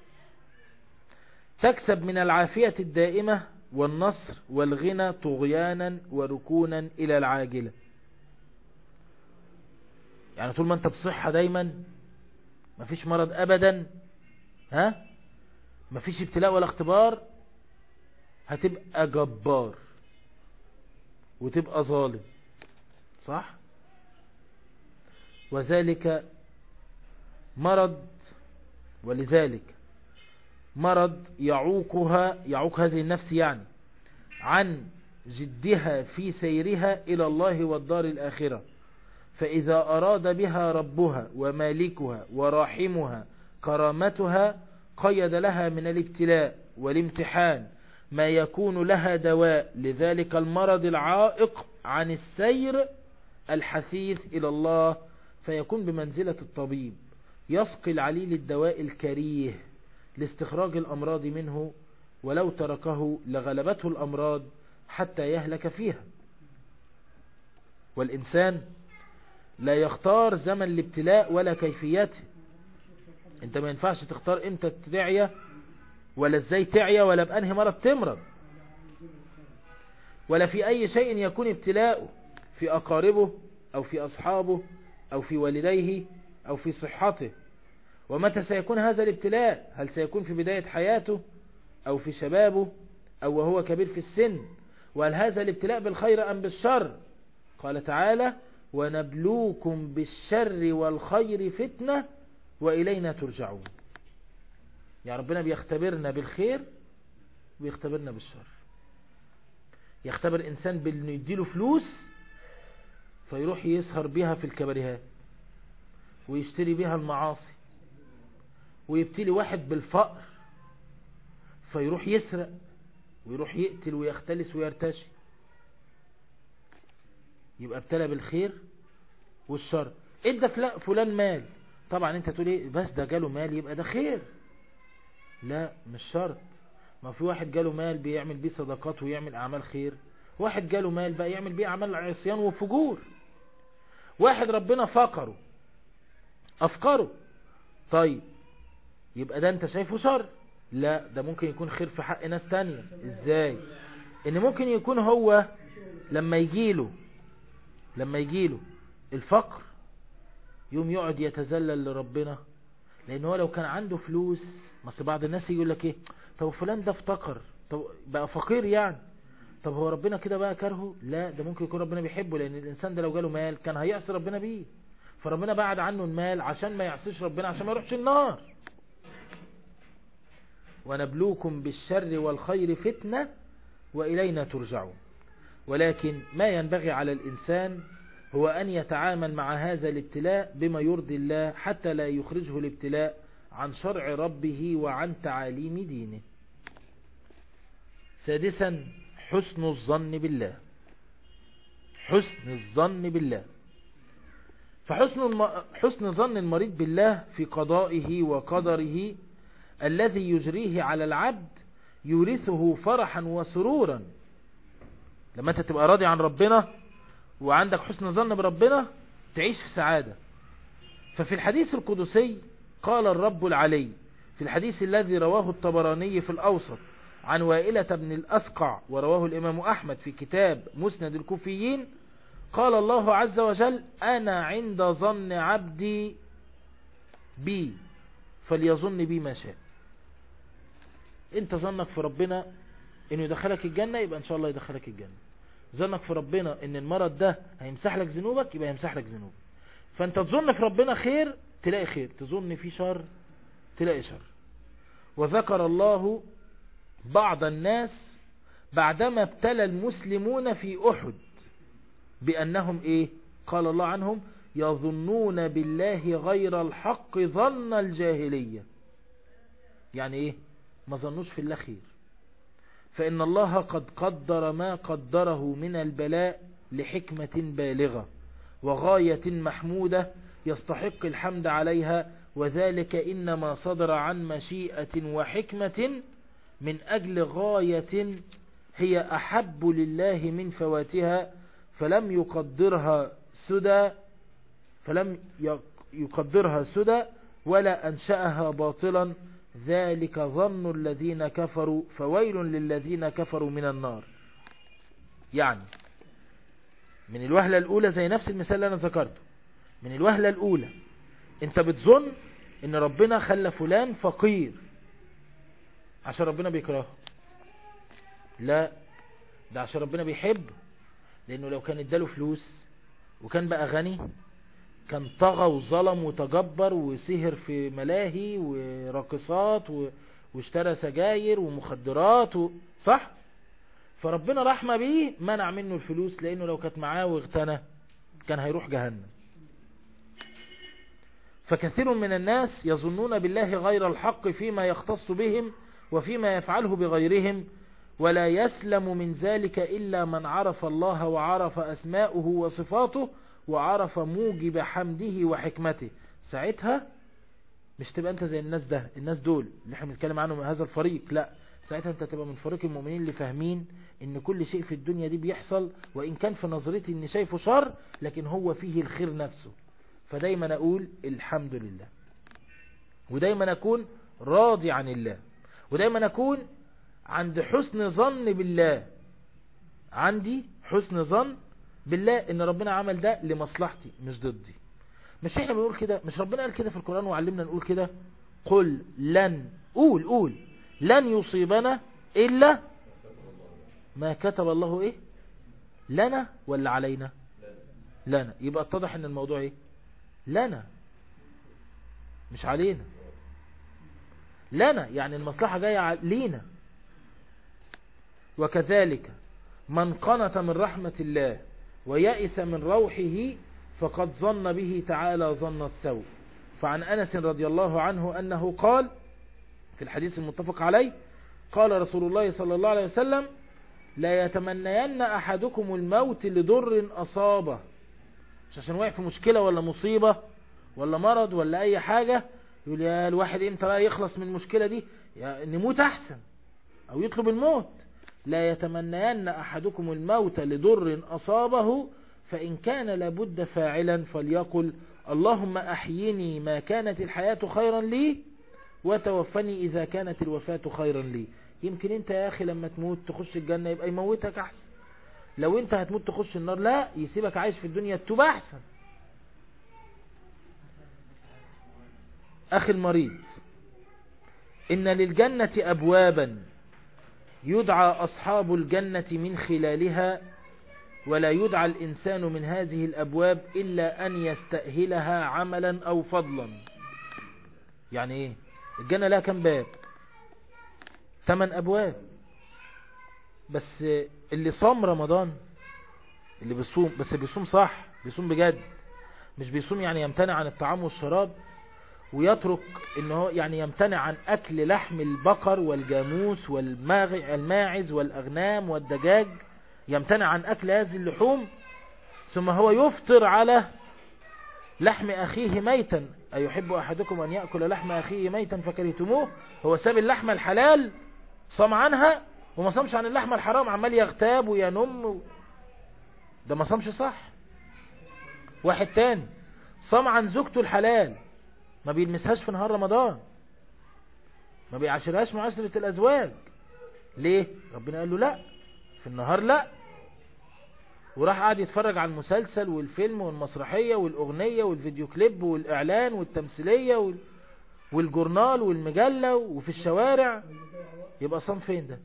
تكسب من العافية الدائمة والنصر والغنى طغيانا وركونا إلى العاجلة يعني طول ما انت بصحة دايما مفيش مرض أبدا ها مفيش ابتلاء ولا اختبار هتبقى جبار وتبقى ظالم صح وذلك مرض ولذلك مرض يعوقها يعوق هذه النفس يعني عن جدها في سيرها إلى الله والدار الآخرة فإذا أراد بها ربها ومالكها وراحمها كرامتها قيد لها من الابتلاء والامتحان ما يكون لها دواء لذلك المرض العائق عن السير الحثيث إلى الله فيكون بمنزلة الطبيب يسقي العليل الدواء الكريه لاستخراج الأمراض منه ولو تركه لغلبته الأمراض حتى يهلك فيها والإنسان لا يختار زمن الابتلاء ولا كيفيته انت ما ينفعش تختار امتى تعيا ولا ازاي تعيا ولا بأنهي مرض تمرض ولا في أي شيء يكون ابتلاءه في أقاربه أو في أصحابه أو في والديه أو في صحته ومتى سيكون هذا الابتلاء هل سيكون في بداية حياته أو في شبابه أو وهو كبير في السن وهل هذا الابتلاء بالخير أم بالشر قال تعالى ونبلوكم بالشر والخير فتنة وإلينا ترجعون يعني ربنا بيختبرنا بالخير ويختبرنا بالشر يختبر إنسان بأنه يديله فلوس فيروح يسهر بها في الكباريهات ويشتري بها المعاصي ويبتلي واحد بالفقر فيروح يسرق ويروح يقتل ويختلس ويرتشي يبقى ابتلى بالخير والشر ادى فلان مال طبعا انت تقول ايه بس ده جاله مال يبقى ده خير لا مش شرط ما في واحد جاله مال بيعمل بيه صدقات ويعمل اعمال خير واحد جاله مال بقى يعمل بيه اعمال عصيان وفجور واحد ربنا فقره افقره طيب يبقى ده انت شايفه شر لا ده ممكن يكون خير في حق ناس تانية ازاي ان ممكن يكون هو لما يجيله لما يجيله الفقر يوم يقعد يتذلل لربنا لان هو لو كان عنده فلوس بس بعض الناس يقول لك ايه طب فلان ده افتقر طب بقى فقير يعني طب هو ربنا كده بقى كرهه لا ده ممكن يكون ربنا بيحبه لان الانسان ده لو جاله مال كان هيعصي ربنا بيه فربنا بعد عنه المال عشان ما يعصيش ربنا عشان ما يروحش النار ونبلوكم بالشر والخير فتنة وإلينا ترجعون ولكن ما ينبغي على الإنسان هو أن يتعامل مع هذا الابتلاء بما يرضي الله حتى لا يخرجه الابتلاء عن شرع ربه وعن تعاليم دينه سادسا حسن الظن بالله حسن الظن بالله فحسن الم... حسن ظن المريض بالله في قضائه وقدره الذي يجريه على العبد يورثه فرحا وسرورا لما انت تبقى راضي عن ربنا وعندك حسن ظن بربنا تعيش في سعادة ففي الحديث القدسي قال الرب العلي في الحديث الذي رواه الطبراني في الأوسط عن وائلة بن الأسقع ورواه الإمام أحمد في كتاب مسند الكوفيين قال الله عز وجل أنا عند ظن عبدي بي فليظن بي ما شاء انت ظنك في ربنا انه يدخلك الجنة يبقى ان شاء الله يدخلك الجنة ظنك في ربنا ان المرض ده هيمسح لك ذنوبك يبقى يمسح لك ذنوبك فانت تظن في ربنا خير تلاقي خير تظن في شر تلاقي شر وذكر الله بعض الناس بعدما ابتلى المسلمون في أحد بأنهم إيه قال الله عنهم يظنون بالله غير الحق ظن الجاهلية يعني إيه ما ظنوش في الله خير فإن الله قد قدر ما قدره من البلاء لحكمة بالغة وغاية محمودة يستحق الحمد عليها وذلك إنما صدر عن مشيئة وحكمة من أجل غاية هي أحب لله من فواتها فلم يقدرها سدى فلم يقدرها سدى ولا أنشأها باطلا ذلك ظن الذين كفروا فويل للذين كفروا من النار يعني من الوهلة الأولى زي نفس المثال اللي أنا ذكرته من الوهلة الأولى أنت بتظن أن ربنا خلى فلان فقير عشان ربنا بيكرهه لا ده عشان ربنا بيحب لأنه لو كان اداله فلوس وكان بقى غني كان طغى وظلم وتجبر وسهر في ملاهي وراقصات و... واشترى سجاير ومخدرات و... صح فربنا رحمة بيه منع منه الفلوس لأنه لو كانت معاه واغتنى كان هيروح جهنم فكثير من الناس يظنون بالله غير الحق فيما يختص بهم وفيما يفعله بغيرهم ولا يسلم من ذلك إلا من عرف الله وعرف أسماؤه وصفاته وعرف موجب حمده وحكمته ساعتها مش تبقى انت زي الناس ده الناس دول اللي احنا بنتكلم عنهم هذا الفريق لا ساعتها انت تبقى من فريق المؤمنين اللي فاهمين ان كل شيء في الدنيا دي بيحصل وان كان في نظرتي ان شايفه شر لكن هو فيه الخير نفسه فدايما اقول الحمد لله ودايما اكون راضي عن الله ودايما اكون عند حسن ظن بالله عندي حسن ظن بالله ان ربنا عمل ده لمصلحتي مش ضدي مش احنا بنقول كده مش ربنا قال كده في القرآن وعلمنا نقول كده قل لن قول قول لن يصيبنا إلا ما كتب الله ايه لنا ولا علينا لنا يبقى اتضح ان الموضوع ايه لنا مش علينا لنا يعني المصلحة جاية لينا وكذلك من قنط من رحمة الله ويأس من روحه فقد ظن به تعالى ظن السوء فعن أنس رضي الله عنه أنه قال في الحديث المتفق عليه قال رسول الله صلى الله عليه وسلم لا يتمنين أحدكم الموت لضر أصابه مش عشان واقع في مشكلة ولا مصيبة ولا مرض ولا أي حاجة يقول يا الواحد امتى بقى يخلص من المشكلة دي يا نموت أحسن أو يطلب الموت لا يتمنين أحدكم الموت لضر أصابه فإن كان لابد فاعلا فليقل اللهم أحيني ما كانت الحياة خيرا لي وتوفني إذا كانت الوفاة خيرا لي يمكن انت يا أخي لما تموت تخش الجنة يبقى يموتك أحسن لو انت هتموت تخش النار لا يسيبك عايش في الدنيا تتوب أحسن أخي المريض إن للجنة أبوابا يدعى أصحاب الجنة من خلالها ولا يدعى الإنسان من هذه الأبواب إلا أن يستأهلها عملا أو فضلا يعني إيه الجنة لها كم باب ثمان أبواب بس اللي صام رمضان اللي بيصوم بس بيصوم صح بيصوم بجد مش بيصوم يعني يمتنع عن الطعام والشراب ويترك انه يعني يمتنع عن اكل لحم البقر والجاموس والماعز والاغنام والدجاج يمتنع عن اكل هذه اللحوم ثم هو يفطر على لحم اخيه ميتا ايحب احدكم ان يأكل لحم اخيه ميتا فكرهتموه هو ساب اللحمة الحلال صام عنها وما صامش عن اللحمة الحرام عمال يغتاب وينم ده ما صامش صح واحد تاني صام عن زوجته الحلال ما بيلمسهاش في نهار رمضان ما بيعاشرهاش معاشرة الأزواج ليه ربنا قال له لا في النهار لا وراح قاعد يتفرج على المسلسل والفيلم والمسرحية والأغنية والفيديو كليب والإعلان والتمثيلية وال... والجورنال والمجلة وفي الشوارع يبقى صام فين ده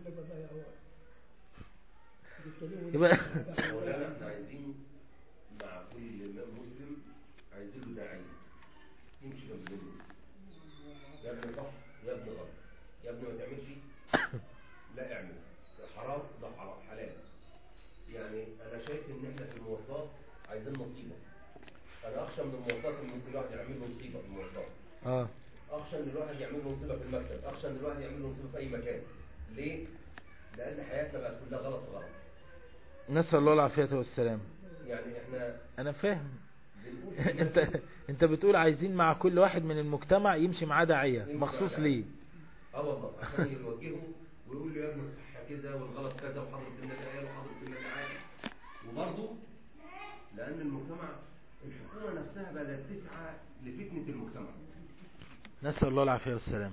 يبقى مولانا عايزين مع كل امام مسلم عايزين له داعيه يمشي جنب منه يا ابني صح يا ابني غلط يا ابني ما تعملش لا اعمل حرام ده حرام حلال يعني انا شايف ان احنا في المواصلات عايزين مصيبه انا اخشى من المواصلات ان ممكن الواحد يعمل له مصيبه في المواصلات اه اخشى ان الواحد يعمل له مصيبه في المكتب اخشى ان الواحد يعمل له مصيبه في اي مكان ليه لان حياتنا بقت كلها غلط وغلط نسأل الله العافية والسلام يعني احنا انا فاهم بنقول انت انت بتقول عايزين مع كل واحد من المجتمع يمشي معاه داعية يمشي مخصوص معاه ليه اه والله عشان يوجهه ويقول له يا ابني الصح كذا والغلط كذا وحضرة النبي قال وحضرة النبي عاد وبرضه لان المجتمع الحكومه نفسها بدات تسعى لفتنه المجتمع نسأل الله العافية والسلام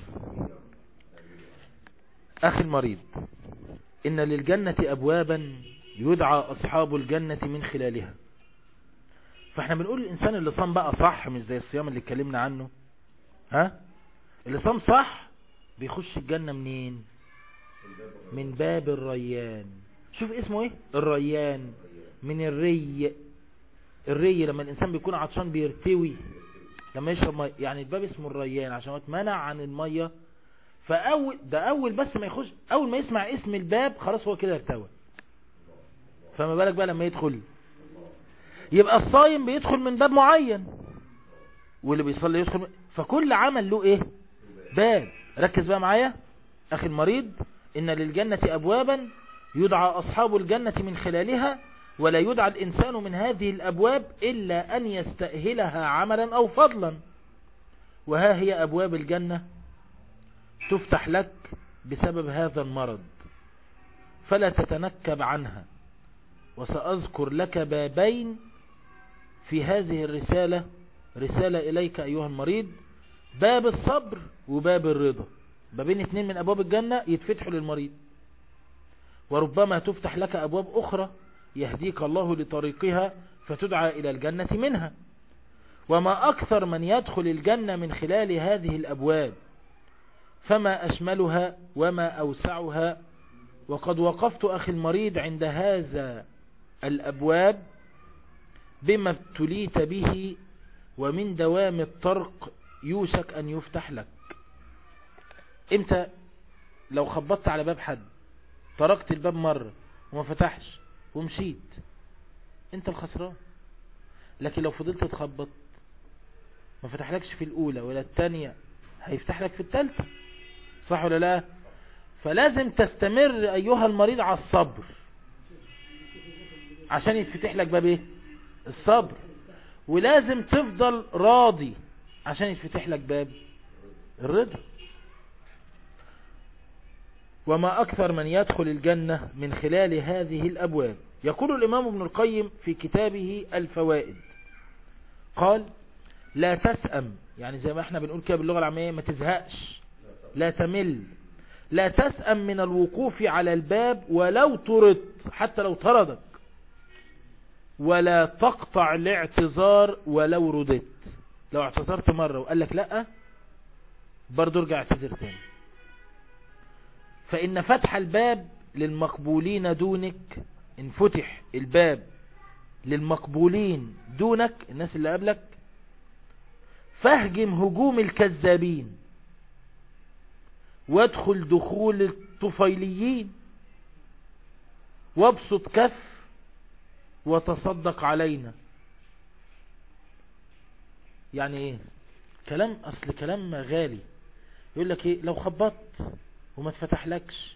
أخي المريض إن للجنة أبوابا يدعى أصحاب الجنة من خلالها فاحنا بنقول الإنسان اللي صام بقى صح مش زي الصيام اللي اتكلمنا عنه ها اللي صام صح بيخش الجنة منين من باب الريان شوف اسمه ايه الريان من الري الري لما الإنسان بيكون عطشان بيرتوي لما يشرب مية يعني الباب اسمه الريان عشان هو اتمنع عن المية فأول ده أول بس ما يخش أول ما يسمع اسم الباب خلاص هو كده ارتوى فما بالك بقى لما يدخل يبقى الصايم بيدخل من باب معين واللي بيصلي يدخل من... فكل عمل له ايه باب ركز بقى معايا اخي المريض ان للجنة ابوابا يدعى اصحاب الجنة من خلالها ولا يدعى الانسان من هذه الابواب الا ان يستأهلها عملا او فضلا وها هي ابواب الجنة تفتح لك بسبب هذا المرض فلا تتنكب عنها وسأذكر لك بابين في هذه الرسالة رسالة إليك أيها المريض باب الصبر وباب الرضا بابين اتنين من أبواب الجنة يتفتحوا للمريض وربما تفتح لك أبواب أخرى يهديك الله لطريقها فتدعى إلى الجنة منها وما أكثر من يدخل الجنة من خلال هذه الأبواب فما أشملها وما أوسعها وقد وقفت أخي المريض عند هذا الأبواب بما ابتليت به ومن دوام الطرق يوشك أن يفتح لك امتى لو خبطت على باب حد طرقت الباب مرة وما فتحش ومشيت انت الخسران لكن لو فضلت تخبط ما فتحلكش في الأولى ولا الثانية هيفتح لك في الثالثة صح ولا لا فلازم تستمر أيها المريض على الصبر عشان يتفتح لك باب ايه الصبر ولازم تفضل راضي عشان يتفتح لك باب الرضا وما أكثر من يدخل الجنة من خلال هذه الأبواب يقول الإمام ابن القيم في كتابه الفوائد قال لا تسأم يعني زي ما احنا بنقول كده باللغة العامية ما تزهقش لا تمل لا تسأم من الوقوف على الباب ولو طردت حتى لو طردك ولا تقطع الاعتذار ولو ردت لو اعتذرت مرة وقال لك لا برضو ارجع اعتذر تاني فإن فتح الباب للمقبولين دونك إن فتح الباب للمقبولين دونك الناس اللي قبلك فاهجم هجوم الكذابين وادخل دخول الطفيليين وابسط كف وتصدق علينا يعني ايه كلام اصل كلام غالي يقول لك ايه لو خبطت وما تفتحلكش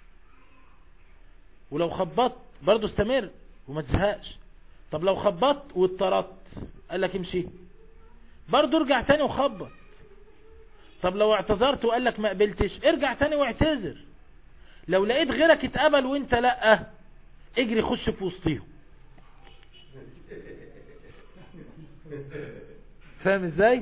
ولو خبطت برضو استمر وما تزهقش طب لو خبطت واتطردت قال لك امشي برضو ارجع تاني وخبط طب لو اعتذرت وقال لك ما قبلتش ارجع تاني واعتذر لو لقيت غيرك اتقبل وانت لا اجري خش في وسطيهم فاهم ازاي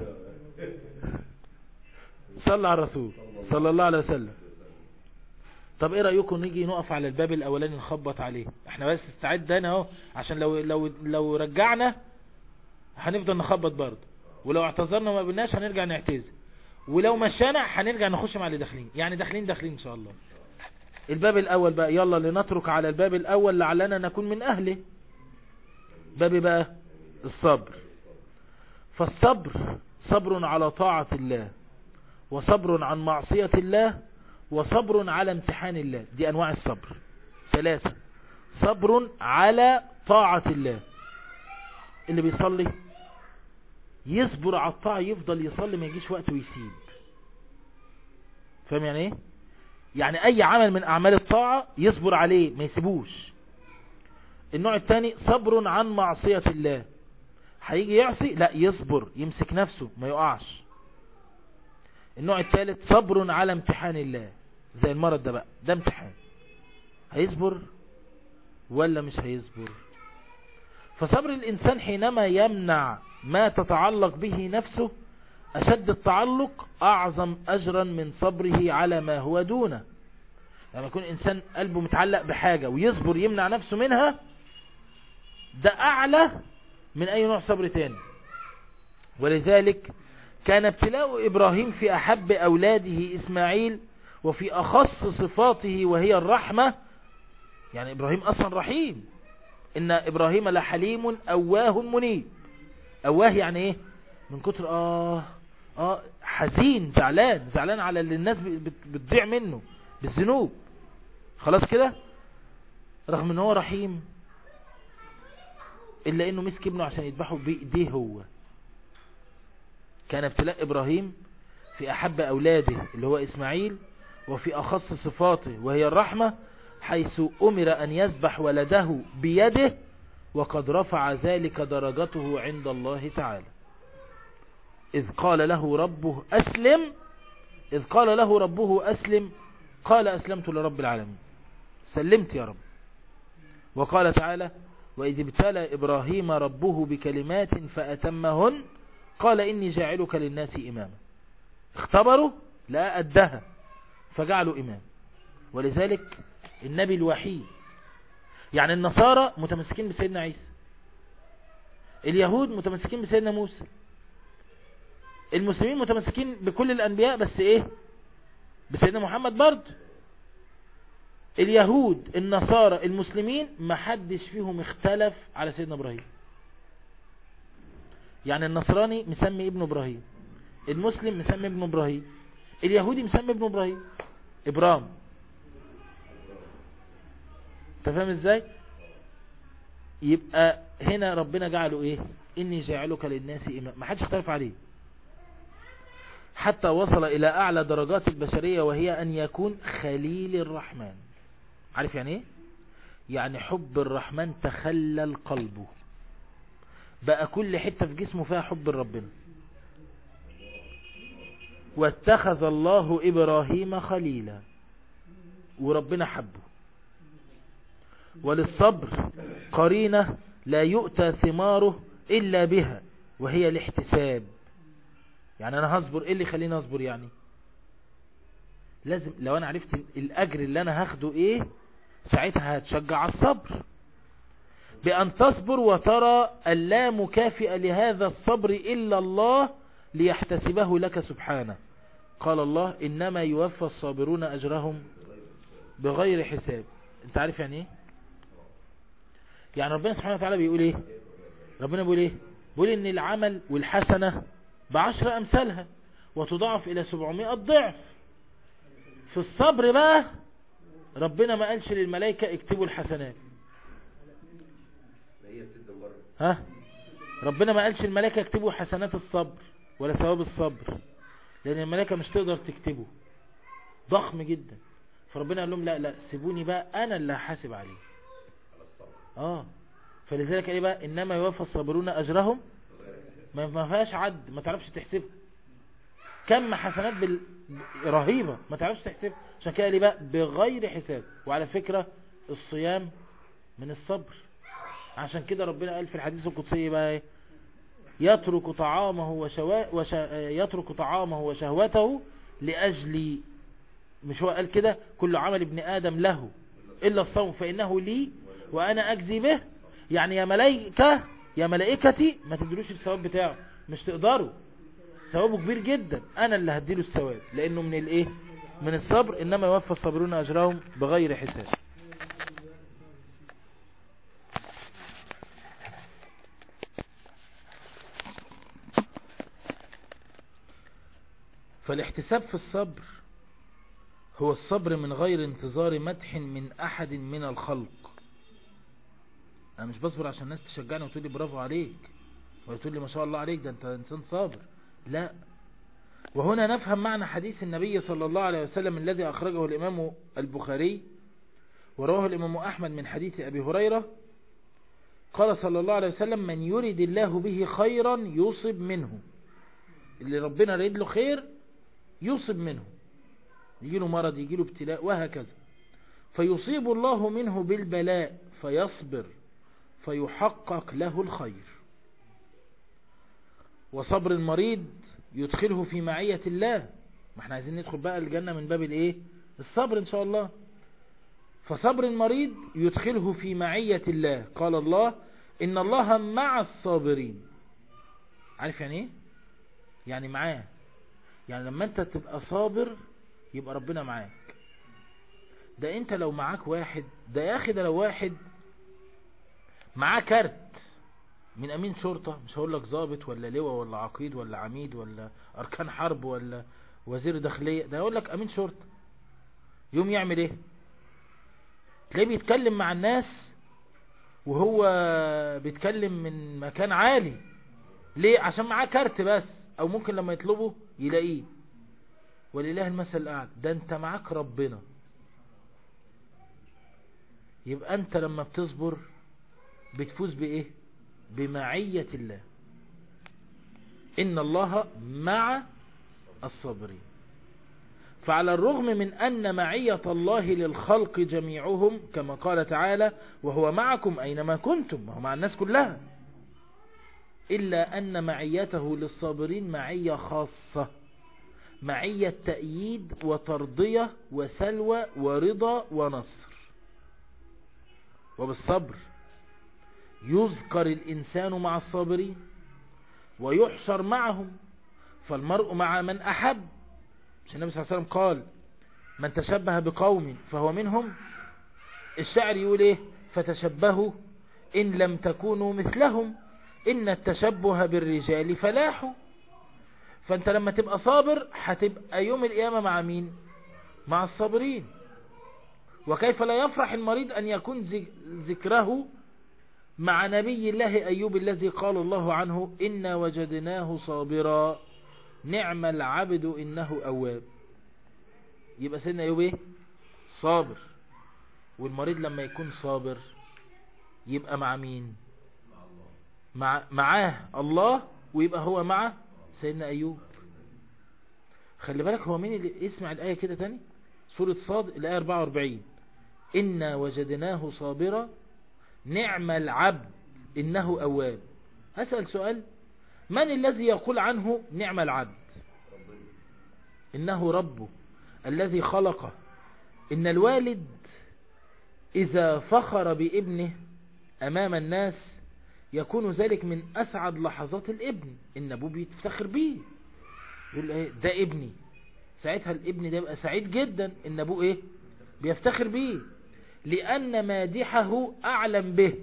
صلى على الرسول صلى الله عليه وسلم طب ايه رأيكم نيجي نقف على الباب الاولاني نخبط عليه احنا بس استعد هنا اهو عشان لو لو لو رجعنا هنفضل نخبط برضه ولو اعتذرنا وما قبلناش هنرجع نعتذر ولو مشانا هنرجع نخش مع اللي داخلين يعني داخلين داخلين ان شاء الله الباب الاول بقى يلا لنترك على الباب الاول لعلنا نكون من اهله باب بقى الصبر فالصبر صبر على طاعة الله وصبر عن معصية الله وصبر على امتحان الله دي انواع الصبر ثلاثة صبر على طاعة الله اللي بيصلي يصبر على الطاعة يفضل يصلي ما يجيش وقت ويسيب فاهم يعني ايه يعني اي عمل من اعمال الطاعة يصبر عليه ما يسيبوش النوع الثاني صبر عن معصية الله هيجي يعصي لا يصبر يمسك نفسه ما يقعش النوع الثالث صبر على امتحان الله زي المرض ده بقى ده امتحان هيصبر ولا مش هيصبر فصبر الإنسان حينما يمنع ما تتعلق به نفسه أشد التعلق أعظم أجرا من صبره على ما هو دونه لما يكون إنسان قلبه متعلق بحاجة ويصبر يمنع نفسه منها ده أعلى من أي نوع صبر تاني ولذلك كان ابتلاء إبراهيم في أحب أولاده إسماعيل وفي أخص صفاته وهي الرحمة يعني إبراهيم أصلا رحيم إن إبراهيم لحليم أواه منيب أواه يعني إيه من كتر آه آه حزين زعلان زعلان على اللي الناس بتضيع منه بالذنوب خلاص كده رغم ان هو رحيم إلا إنه مسك ابنه عشان يذبحه بإيديه هو كان ابتلاء إبراهيم في أحب أولاده اللي هو إسماعيل وفي أخص صفاته وهي الرحمة حيث أمر أن يذبح ولده بيده وقد رفع ذلك درجته عند الله تعالى إذ قال له ربه أسلم إذ قال له ربه أسلم قال أسلمت لرب العالمين سلمت يا رب وقال تعالى وإذ ابتلى إبراهيم ربه بكلمات فأتمهن قال إني جاعلك للناس إماما اختبروا لا أدها فجعلوا إمام ولذلك النبي الوحيد يعني النصارى متمسكين بسيدنا عيسى اليهود متمسكين بسيدنا موسى المسلمين متمسكين بكل الأنبياء بس إيه بسيدنا محمد برضه اليهود النصارى المسلمين ما حدش فيهم اختلف على سيدنا ابراهيم يعني النصراني مسمي ابن ابراهيم المسلم مسمي ابن ابراهيم اليهودي مسمي ابن ابراهيم ابرام انت فاهم ازاي يبقى هنا ربنا جعله ايه اني جاعلك للناس امام ما حدش اختلف عليه حتى وصل الى اعلى درجات البشرية وهي ان يكون خليل الرحمن عارف يعني ايه يعني حب الرحمن تخلل قلبه بقى كل حتة في جسمه فيها حب ربنا واتخذ الله إبراهيم خليلا وربنا حبه وللصبر قرينة لا يؤتى ثماره إلا بها وهي الاحتساب يعني أنا هصبر إيه اللي يخليني أصبر يعني لازم لو أنا عرفت الأجر اللي أنا هاخده إيه ساعتها هتشجع على الصبر بأن تصبر وترى اللا مكافئ لهذا الصبر إلا الله ليحتسبه لك سبحانه قال الله إنما يوفى الصابرون أجرهم بغير حساب انت عارف يعني ايه يعني ربنا سبحانه وتعالى بيقول ايه ربنا بيقول ايه بيقول ان العمل والحسنة بعشر امثالها وتضاعف الى سبعمائة ضعف في الصبر بقى ربنا ما قالش للملائكة اكتبوا الحسنات ما هي بتبدا بره ها ربنا ما قالش الملائكة اكتبوا حسنات الصبر ولا ثواب الصبر لان الملائكة مش تقدر تكتبه ضخم جدا فربنا قال لهم لا لا سيبوني بقى انا اللي هحاسب عليه على الصبر اه فلذلك ايه بقى انما يوفى الصابرون اجرهم ما ما فيهاش عد ما تعرفش تحسبها كم حسنات بال... رهيبة ما تعرفش تحسبها عشان كده قال لي بقى بغير حساب وعلى فكرة الصيام من الصبر عشان كده ربنا قال في الحديث القدسي بقى ايه يترك طعامه وشوا... وش... يترك طعامه وشهوته لأجل مش هو قال كده كل عمل ابن آدم له إلا الصوم فإنه لي وأنا أجزي به يعني يا ملائكة يا ملائكتي ما تدلوش الثواب بتاعه مش تقدروا ثوابه كبير جدا أنا اللي هديله الثواب لأنه من الإيه من الصبر إنما يوفى الصابرون أجرهم بغير حساب فالاحتساب في الصبر هو الصبر من غير انتظار مدح من أحد من الخلق أنا مش بصبر عشان الناس تشجعني وتقول لي برافو عليك وتقول لي ما شاء الله عليك ده أنت إنسان صابر لا وهنا نفهم معنى حديث النبي صلى الله عليه وسلم الذي أخرجه الإمام البخاري ورواه الإمام أحمد من حديث أبي هريرة قال صلى الله عليه وسلم من يريد الله به خيرا يصب منه اللي ربنا يريد له خير يصب منه يجي له مرض يجي له ابتلاء وهكذا فيصيب الله منه بالبلاء فيصبر فيحقق له الخير وصبر المريض يدخله في معية الله ما احنا عايزين ندخل بقى الجنة من باب الايه الصبر ان شاء الله فصبر المريض يدخله في معية الله قال الله ان الله مع الصابرين عارف يعني ايه يعني معاه يعني لما انت تبقى صابر يبقى ربنا معاك ده انت لو معاك واحد ده يا اخي ده لو واحد معاه كارت من امين شرطة مش هقول لك ضابط ولا لواء ولا عقيد ولا عميد ولا اركان حرب ولا وزير داخلية ده يقول لك امين شرطة يوم يعمل ايه تلاقيه بيتكلم مع الناس وهو بيتكلم من مكان عالي ليه عشان معاه كارت بس او ممكن لما يطلبه يلاقيه ولله المثل الاعلى ده انت معاك ربنا يبقى انت لما بتصبر بتفوز بايه بمعية الله ان الله مع الصابرين فعلى الرغم من أن معية الله للخلق جميعهم كما قال تعالى وهو معكم أينما كنتم وهو مع الناس كلها إلا أن معيته للصابرين معية خاصة معية تأييد وترضية وسلوى ورضا ونصر وبالصبر يذكر الإنسان مع الصابرين ويحشر معهم فالمرء مع من أحب مش النبي صلى الله عليه وسلم قال من تشبه بقوم فهو منهم الشاعر يقول ايه فتشبهوا إن لم تكونوا مثلهم إن التشبه بالرجال فلاح فأنت لما تبقى صابر هتبقى يوم القيامة مع مين مع الصابرين وكيف لا يفرح المريض أن يكون ذكره مع نبي الله أيوب الذي قال الله عنه إنا وجدناه صابرا نعم العبد إنه أواب يبقى سيدنا أيوب إيه صابر والمريض لما يكون صابر يبقى مع مين مع معاه الله ويبقى هو مع سيدنا أيوب خلي بالك هو مين اللي يسمع الآية كده تاني سورة صاد الآية 44 إنا وجدناه صابرا نعم العبد إنه أواب أسأل سؤال من الذي يقول عنه نعم العبد ربنا إنه ربه الذي خلقه إن الوالد إذا فخر بابنه أمام الناس يكون ذلك من أسعد لحظات الابن إن أبوه بيتفخر بيه يقول إيه ده ابني ساعتها الابن ده يبقى سعيد جدا إن أبوه إيه بيفتخر بيه لأن مادحه أعلم به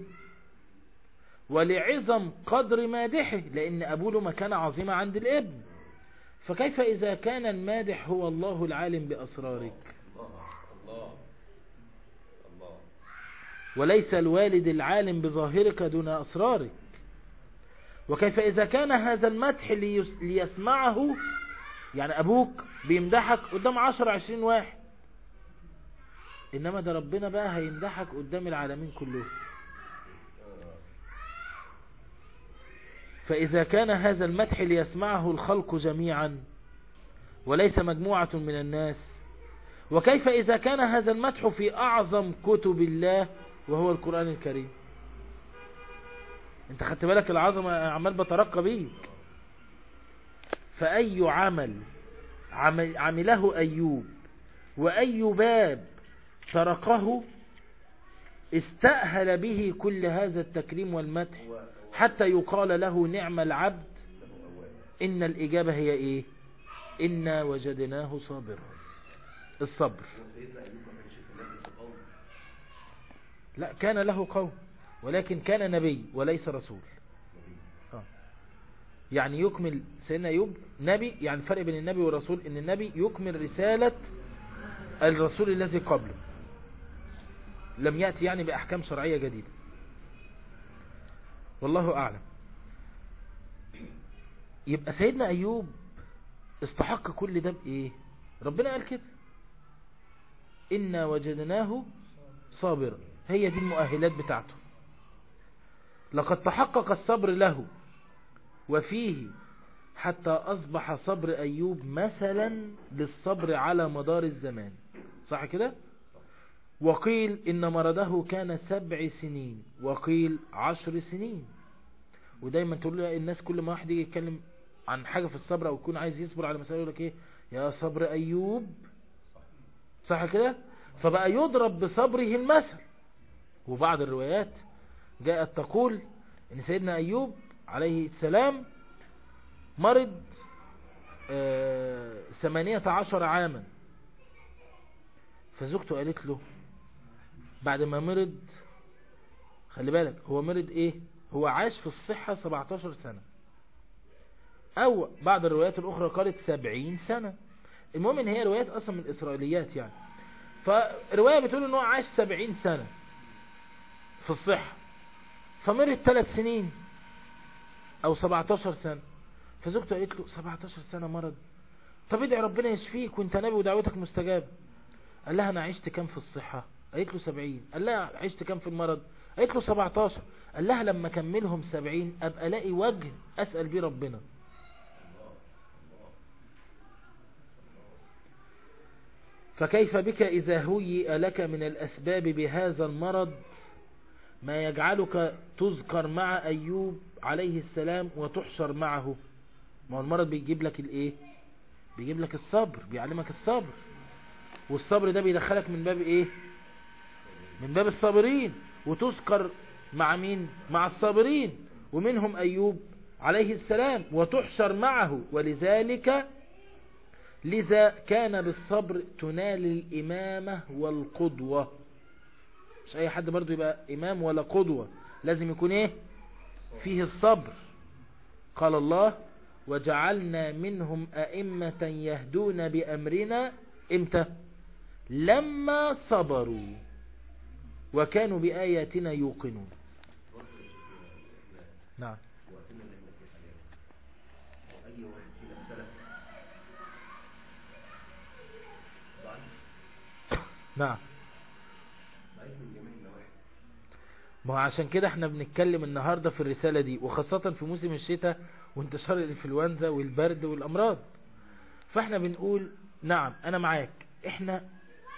ولعظم قدر مادحه لأن أبوه له مكانة عظيمة عند الابن فكيف إذا كان المادح هو الله العالم بأسرارك الله الله الله وليس الوالد العالم بظاهرك دون أسرارك وكيف إذا كان هذا المدح ليس- ليسمعه يعني أبوك بيمدحك قدام عشر عشرين واحد إنما ده ربنا بقى هيمدحك قدام العالمين كلهم فإذا كان هذا المدح ليسمعه الخلق جميعا وليس مجموعة من الناس وكيف إذا كان هذا المدح في أعظم كتب الله وهو القرآن الكريم انت خدت بالك العظمة عمال بترقى بيك فأي عمل عمل- عمله أيوب وأي باب سرقه استأهل به كل هذا التكريم والمدح هو هو حتى يقال له نعم العبد له أواب إن الإجابة هي إيه إنا وجدناه صابرا الصبر هو سيدنا أيوب ما كانش في الناس في قوم لا كان له قوم ولكن كان نبي وليس رسول آه. يعني يكمل سيدنا أيوب نبي يعني الفرق بين النبي والرسول إن النبي يكمل رسالة الرسول الذي قبله لم يأتي يعني بأحكام شرعية جديدة والله أعلم يبقى سيدنا أيوب استحق كل ده بإيه ربنا قال كده إنا وجدناه صابرا هي دي المؤهلات بتاعته لقد تحقق الصبر له وفيه حتى أصبح صبر أيوب مثلا للصبر على مدار الزمان صح كده وقيل إن مرضه كان سبع سنين وقيل عشر سنين ودايما تقول له الناس كل ما واحد يجي يتكلم عن حاجة في الصبر أو يكون عايز يصبر على مسألة يقول لك إيه يا صبر أيوب صح كده فبقى يضرب بصبره المثل وبعض الروايات جاءت تقول ان سيدنا ايوب عليه السلام مرض آه، ثمانية عشر عاما فزوجته قالت له بعد ما مرض خلي بالك هو مرض ايه هو عاش في الصحة 17 سنة او بعض الروايات الاخرى قالت 70 سنة المهم ان هي روايات اصلا من الاسرائيليات يعني فرواية بتقول ان هو عاش 70 سنة في الصحة فمرت ثلاث سنين او 17 سنة فزوجته قالت له 17 سنة مرض طب ادعي ربنا يشفيك وانت نبي ودعوتك مستجابة قال لها انا عشت كام في الصحة قالت له 70 قال لها عشت كام في المرض قالت له 17 قال لها لما كملهم 70 ابقى الاقي وجه اسأل بيه ربنا فكيف بك إذا هيئ لك من الأسباب بهذا المرض ما يجعلك تذكر مع أيوب عليه السلام وتحشر معه ما هو المرض بيجيب لك الإيه بيجيب لك الصبر بيعلمك الصبر والصبر ده بيدخلك من باب إيه من باب الصابرين وتذكر مع مين مع الصابرين ومنهم أيوب عليه السلام وتحشر معه ولذلك لذا كان بالصبر تنال الإمامة والقدوة مش أي حد برضو يبقى إمام ولا قدوة لازم يكون إيه فيه الصبر قال الله وجعلنا منهم أئمة يهدون بأمرنا إمتى لما صبروا وكانوا بآياتنا يوقنون نعم وقتنا اللي احنا فيه حاليا واي واحد فينا اختلف ضعيف نعم ضعيف من جميع النواحي ما هو عشان كده احنا بنتكلم النهاردة في الرسالة دي وخاصة في موسم الشتاء وانتشار الانفلونزا والبرد والامراض فاحنا بنقول نعم انا معاك احنا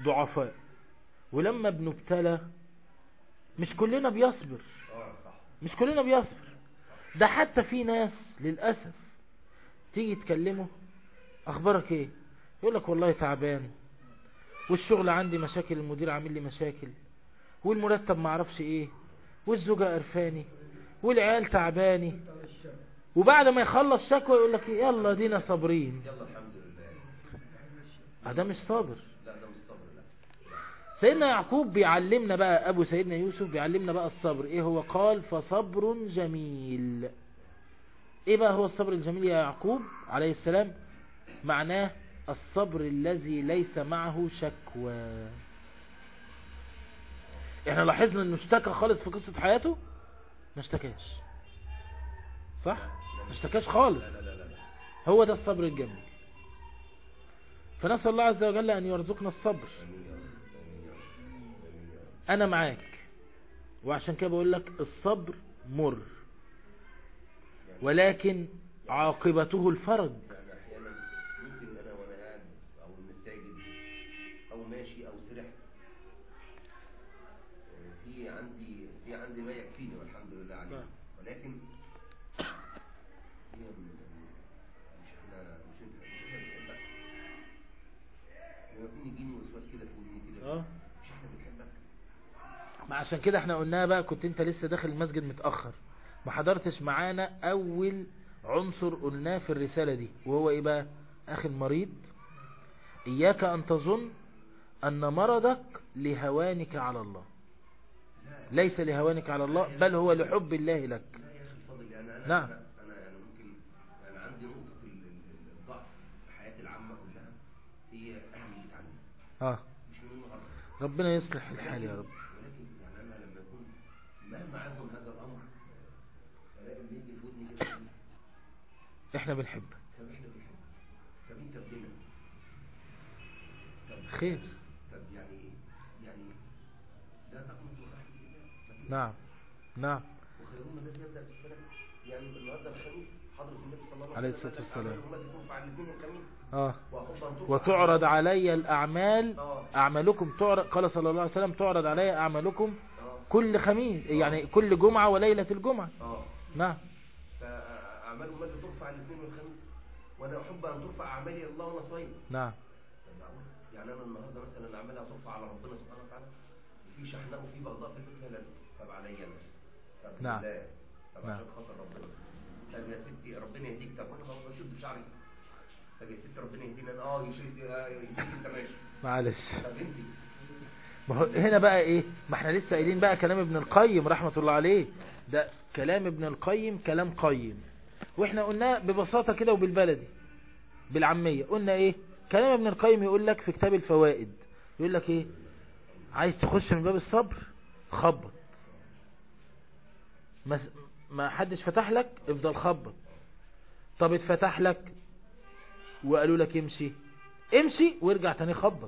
ضعفاء ولما بنبتلى مش كلنا بيصبر اه صح مش كلنا بيصبر ده حتى في ناس للأسف تيجي تكلمه أخبارك إيه يقول لك والله تعبان والشغل عندي مشاكل المدير عامل لي مشاكل والمرتب معرفش إيه والزوجة قرفاني والعيال تعباني وبعد ما يخلص شكوى يقول لك إيه يلا دينا صابرين يلا الحمد لله آه ده مش صابر لا ده مش صبر لا سيدنا يعقوب بيعلمنا بقى أبو سيدنا يوسف بيعلمنا بقى الصبر إيه هو قال فصبر جميل إيه بقى هو الصبر الجميل يا يعقوب عليه السلام معناه الصبر الذي ليس معه شكوى احنا لاحظنا انه اشتكى خالص في قصة حياته ما اشتكاش صح ما اشتكاش خالص لا لا لا لا هو ده الصبر الجميل فنسأل الله عز وجل أن يرزقنا الصبر امين يا رب امين يا رب امين يا رب أنا معاك وعشان كده بقول لك الصبر مر ولكن عاقبته الفرج يعني احيانا ممكن انا وانا قاعد او متساجد او ماشي او سرحت آه، في عندي في عندي ما يكفيني والحمد لله عليه نعم. ولكن هي م- مش احنا مش انت مش احنا بنحبك لما يكون يجيني وسواس كده في ودني كده اه مش احنا بنحبك ما عشان كده احنا قلناها بقى كنت انت لسه داخل المسجد متأخر ما حضرتش معانا اول عنصر قلناه في الرسالة دي وهو ايه بقى اخي المريض اياك ان تظن ان مرضك لهوانك على الله لا ليس لهوانك على الله بل هو لحب الله لك لا يا اخي الفاضل يعني انا نعم. انا انا يعني ممكن يعني عندي نقطه ال- ال- الضعف في حياتي العامه كلها هي اهلي اللي اتعلموا اه مش من النهارده ربنا يصلح الحال يا رب ولكن يعني انا لما يكون مهما عنهم هذا الامر الاقي اللي يجي في ودني كده يقول احنا بنحبك طب احنا بنحبك طب انت ابننا طب خير طب يعني ايه؟ يعني لا تقنطوا من رحمه الله ما في- نعم نعم وخيرون الناس يبدا بالسلام يعني النهارده الخميس حضره النبي صلى الله عليه عليه الصلاة وسلم والسلام. أعمالهم التي ترفع الاثنين والخميس اه واخف ان ترفع وتعرض علي الأعمال اه أعمالكم تعرض قال صلى الله عليه وسلم تعرض علي أعمالكم اه كل خميس يعني كل جمعة وليلة الجمعة اه نعم فاعمالهم التي ترفع الاثنين والخميس وانا احب ان ترفع اعمالي الله وانا صايم نعم طب معقول؟ يعني انا النهارده مثلا اعمالها ترفع على ربنا سبحانه وتعالى وفي شحناء وفي بغضاء في الدنيا لا طب عليا انا طب نعم. بالله طب نعم. عشان خاطر ربنا طب يا ستي ربنا يهديك طب وانا بقى بشد في شعري طب يا ستي ربنا يهديني انا اه يشد آه، يهديك انت ماشي معلش طب انت ما هو هنا بقى ايه ما احنا لسه قايلين بقى كلام ابن القيم رحمة الله عليه ده كلام ابن القيم كلام قيم واحنا قلنا ببساطة كده وبالبلدي بالعامية قلنا ايه كلام ابن القيم يقول لك في كتاب الفوائد يقول لك ايه عايز تخش من باب الصبر خبط ما, ما حدش فتح لك افضل خبط طب اتفتح لك وقالوا لك امشي امشي وارجع تاني خبط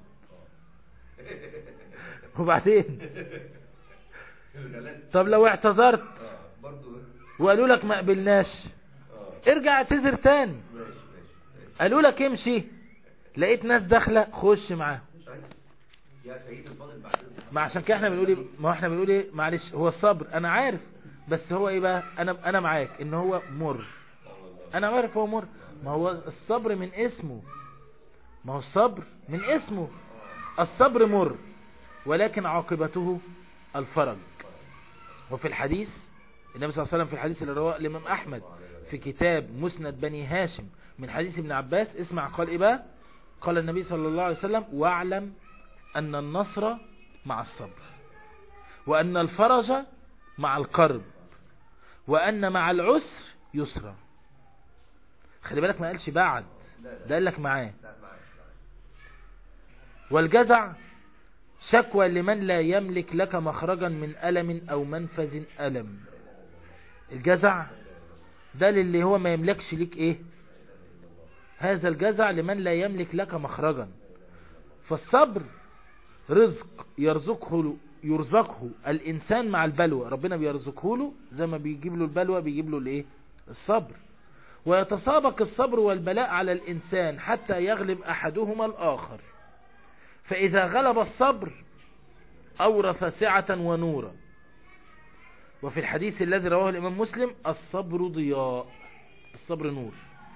وبعدين الغلات طب لو اعتذرت اه برضه وقالوا لك ما قبلناش اه ارجع اعتذر تاني ماشي ماشي ماشي قالوا لك امشي لقيت ناس داخله خش معاهم طيب يا سيدي الفاضل بعد ما عشان كده احنا بنقول ايه ما هو احنا بنقول ايه معلش هو الصبر انا عارف بس هو ايه بقى انا انا معاك ان هو مر انا عارف هو مر ما هو الصبر من اسمه ما هو الصبر من اسمه الصبر مر ولكن عاقبته الفرج وفي الحديث النبي صلى الله عليه وسلم في الحديث اللي رواه الإمام أحمد في كتاب مسند بني هاشم من حديث ابن عباس اسمع قال إيه بقى قال النبي صلى الله عليه وسلم واعلم أن النصر مع الصبر وأن الفرج مع القرب وأن مع العسر يسرا خلي بالك ما قالش بعد ده قال لك معاه لا معاك والجزع شكوى لمن لا يملك لك مخرجا من ألم أو منفذ ألم الجزع ده للي هو ما يملكش ليك ايه هذا الجزع لمن لا يملك لك مخرجا فالصبر رزق يرزقه يرزقه الإنسان مع البلوى ربنا بيرزقه له زي ما بيجيب له البلوى بيجيب له الايه الصبر ويتسابق الصبر والبلاء على الإنسان حتى يغلب أحدهما الآخر فإذا غلب الصبر أورث سعة ونورا وفي الحديث الذي رواه الإمام مسلم الصبر ضياء الصبر نور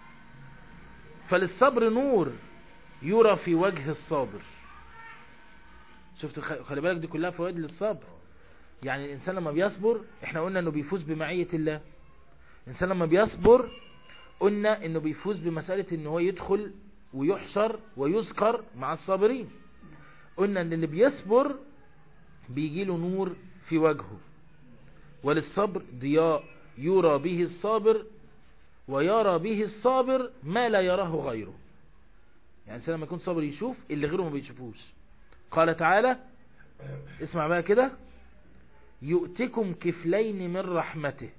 فللصبر نور يرى في وجه الصابر شفت خ- خلي بالك دي كلها فوائد للصبر يعني الإنسان لما بيصبر احنا قلنا انه بيفوز بمعية الله الإنسان لما بيصبر قلنا انه بيفوز بمسألة ان هو يدخل ويحشر ويذكر مع الصابرين قلنا ان اللي بيصبر بيجي له نور في وجهه وللصبر ضياء يرى به الصابر ويرى به الصابر ما لا يراه غيره يعني الإنسان لما يكون صابر يشوف اللي غيره ما بيشوفوش قال تعالى اسمع بقى كده يؤتكم كفلين من رحمته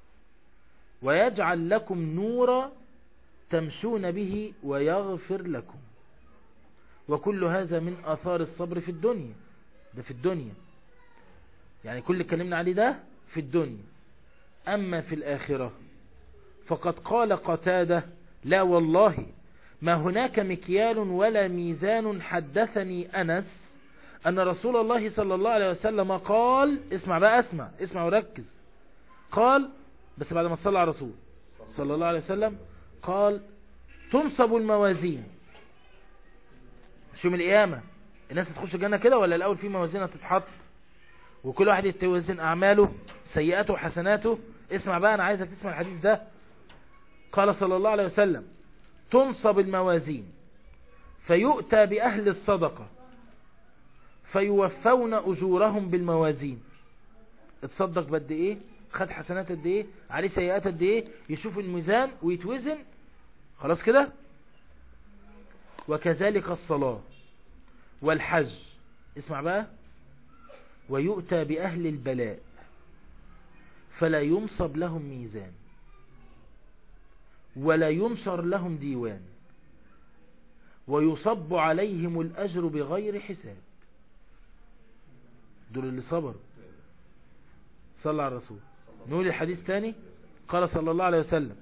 ويجعل لكم نورا تمشون به ويغفر لكم وكل هذا من آثار الصبر في الدنيا ده في الدنيا يعني كل اللي اتكلمنا عليه ده في الدنيا أما في الآخرة فقد قال قتادة لا والله ما هناك مكيال ولا ميزان حدثني أنس أن رسول الله صلى الله عليه وسلم قال اسمع بقى اسمع اسمع وركز قال بس بعد ما صلى على الرسول صلى الله عليه وسلم قال تنصب الموازين مش يوم القيامة الناس تخش الجنة كده ولا الأول في موازين هتتحط وكل واحد يتوزن أعماله سيئاته وحسناته اسمع بقى أنا عايزك تسمع الحديث ده قال صلى الله عليه وسلم تنصب الموازين فيؤتى بأهل الصدقة فيوفون أجورهم بالموازين اتصدق بد ايه خد حسنات قد ايه عليه سيئات قد ايه يشوف الميزان ويتوزن خلاص كده وكذلك الصلاة والحج اسمع بقى ويؤتى بأهل البلاء فلا ينصب لهم ميزان ولا ينشر لهم ديوان ويصب عليهم الأجر بغير حساب دول اللي صبروا صلى على الرسول نقول الحديث تاني قال صلى الله عليه وسلم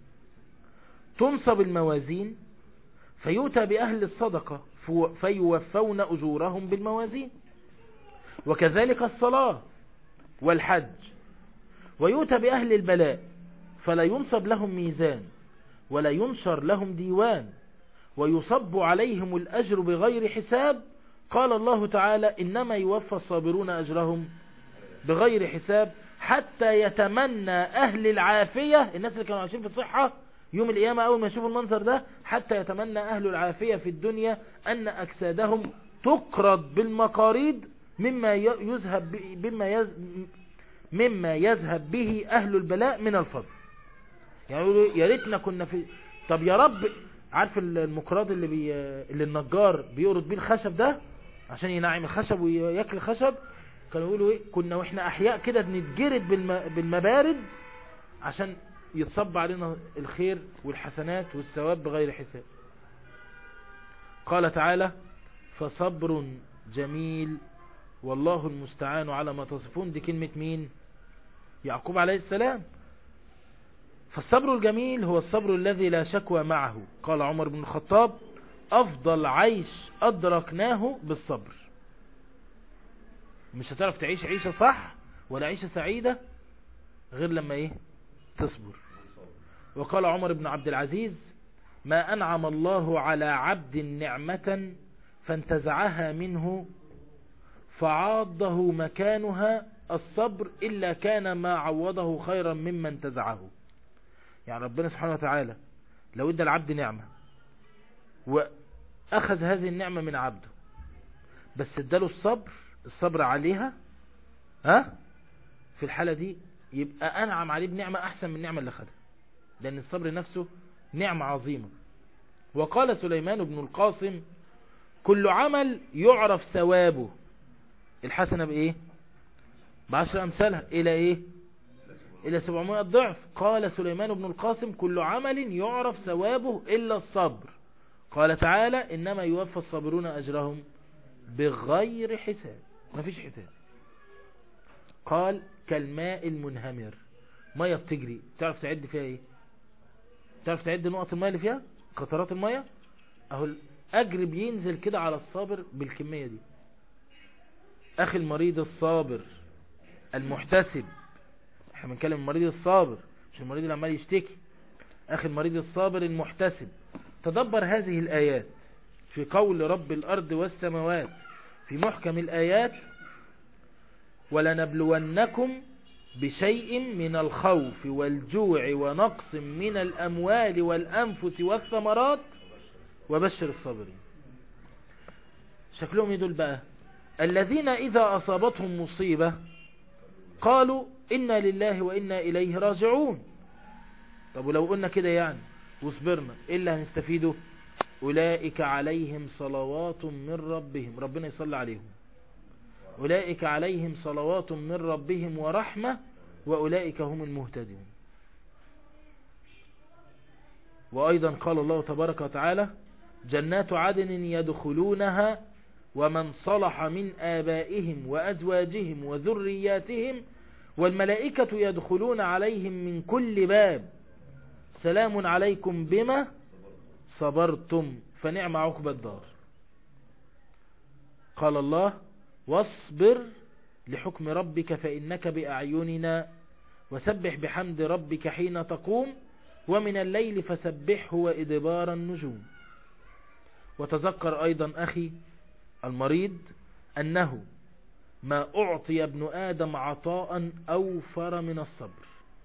تنصب الموازين فيؤتى بأهل الصدقة فيوفون أجورهم بالموازين وكذلك الصلاة والحج ويؤتى بأهل البلاء فلا ينصب لهم ميزان ولا ينشر لهم ديوان ويصب عليهم الأجر بغير حساب قال الله تعالى إنما يوفى الصابرون أجرهم بغير حساب حتى يتمنى أهل العافية الناس اللي كانوا عايشين في الصحة يوم القيامة أول ما يشوفوا المنظر ده حتى يتمنى أهل العافية في الدنيا أن أجسادهم تقرض بالمقاريض مما يذهب بما يز مما يذهب به أهل البلاء من الفضل يعني يقولوا يا ريتنا كنا في طب يا رب عارف المقراض اللي بي... اللي النجار بيقرض بيه الخشب ده عشان ينعم الخشب وياكل الخشب كانوا يقولوا ايه كنا واحنا احياء كده بنتجرد بالم... بالمبارد عشان يتصب علينا الخير والحسنات والثواب بغير حساب قال تعالى فصبر جميل والله المستعان على ما تصفون دي كلمة مين يعقوب عليه السلام فالصبر الجميل هو الصبر الذي لا شكوى معه قال عمر بن الخطاب أفضل عيش أدركناه بالصبر مش هتعرف تعيش عيشة صح ولا عيشة سعيدة غير لما ايه تصبر وقال عمر بن عبد العزيز ما أنعم الله على عبد نعمة فانتزعها منه فعاضه مكانها الصبر إلا كان ما عوضه خيرا مما انتزعه يعني ربنا سبحانه وتعالى لو ادى العبد نعمة وأخذ هذه النعمة من عبده بس اداله الصبر الصبر عليها ها في الحالة دي يبقى أنعم عليه بنعمة أحسن من النعمة اللي خدها لأن الصبر نفسه نعمة عظيمة وقال سليمان بن القاسم كل عمل يعرف ثوابه الحسنة بإيه بعشر أمثالها إلى إيه إلى 700 ضعف قال سليمان بن القاسم كل عمل يعرف ثوابه إلا الصبر قال تعالى إنما يوفى الصابرون أجرهم بغير حساب ما فيش حساب قال كالماء المنهمر مية بتجري تعرف تعد فيها ايه تعرف تعد نقط المية اللي فيها قطرات المية اهو أجر بينزل كده على الصابر بالكمية دي أخي المريض الصابر المحتسب احنا بنتكلم المريض الصابر مش المريض اللي عمال يشتكي أخي المريض الصابر المحتسب تدبر هذه الآيات في قول رب الأرض والسماوات في محكم الآيات ولنبلونكم بشيء من الخوف والجوع ونقص من الأموال والأنفس والثمرات وبشر الصابرين شكلهم يدول بقى الذين إذا أصابتهم مصيبة قالوا إنا لله وإنا إليه راجعون طب ولو قلنا كده يعني وصبرنا إيه اللي هنستفيده أولئك عليهم صلوات من ربهم ربنا يصلي عليهم أولئك عليهم صلوات من ربهم ورحمة وأولئك هم المهتدون وأيضا قال الله تبارك وتعالى جنات عدن يدخلونها ومن صلح من آبائهم وأزواجهم وذرياتهم والملائكة يدخلون عليهم من كل باب سلام عليكم بما صبرتم فنعم عقب الدار قال الله واصبر لحكم ربك فإنك بأعيننا وسبح بحمد ربك حين تقوم ومن الليل فسبحه وإدبار النجوم وتذكر أيضا أخي المريض أنه ما أعطي ابن آدم عطاء أوفر من الصبر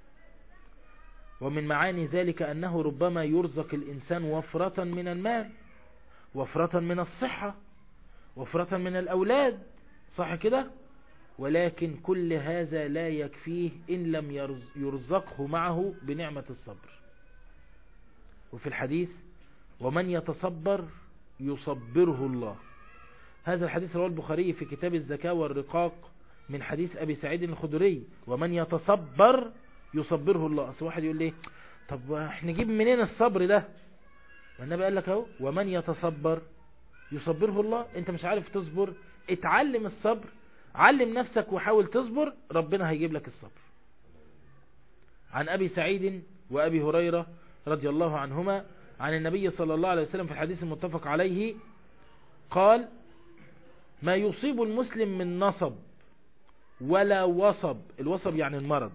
ومن معاني ذلك أنه ربما يرزق الإنسان وفرة من المال وفرة من الصحة وفرة من الأولاد صح كده ولكن كل هذا لا يكفيه إن لم يرزقه معه بنعمة الصبر وفي الحديث ومن يتصبر يصبره الله هذا الحديث رواه البخاري في كتاب الزكاة والرقاق من حديث أبي سعيد الخدري ومن يتصبر يصبره الله أصل واحد يقول ليه طب احنا نجيب منين الصبر ده والنبي قال لك اهو ومن يتصبر يصبره الله انت مش عارف تصبر اتعلم الصبر علم نفسك وحاول تصبر ربنا هيجيب لك الصبر عن أبي سعيد وأبي هريرة رضي الله عنهما عن النبي صلى الله عليه وسلم في الحديث المتفق عليه قال ما يصيب المسلم من نصب ولا وصب الوصب يعني المرض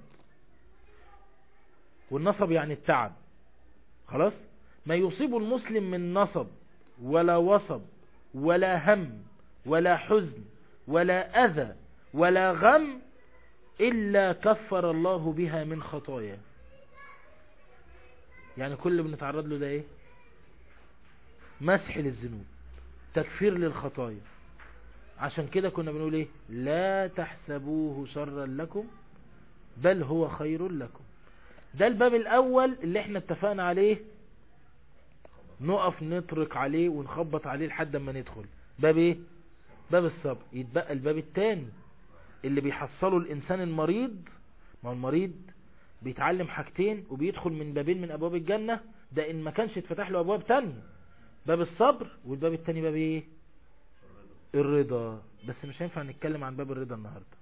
والنصب يعني التعب خلاص ما يصيب المسلم من نصب ولا وصب ولا هم ولا حزن ولا أذى ولا غم إلا كفر الله بها من خطايا يعني كل اللي بنتعرض له ده ايه مسح للذنوب تكفير للخطايا عشان كده كنا بنقول ايه لا تحسبوه شرا لكم بل هو خير لكم ده الباب الاول اللي احنا اتفقنا عليه نقف نطرق عليه ونخبط عليه لحد ما ندخل باب ايه باب الصبر يتبقى الباب التاني اللي بيحصله الانسان المريض ما هو المريض بيتعلم حاجتين وبيدخل من بابين من ابواب الجنة ده ان ما كانش اتفتح له ابواب تانية باب الصبر والباب التاني باب ايه الرضا بس مش هينفع نتكلم عن باب الرضا النهاردة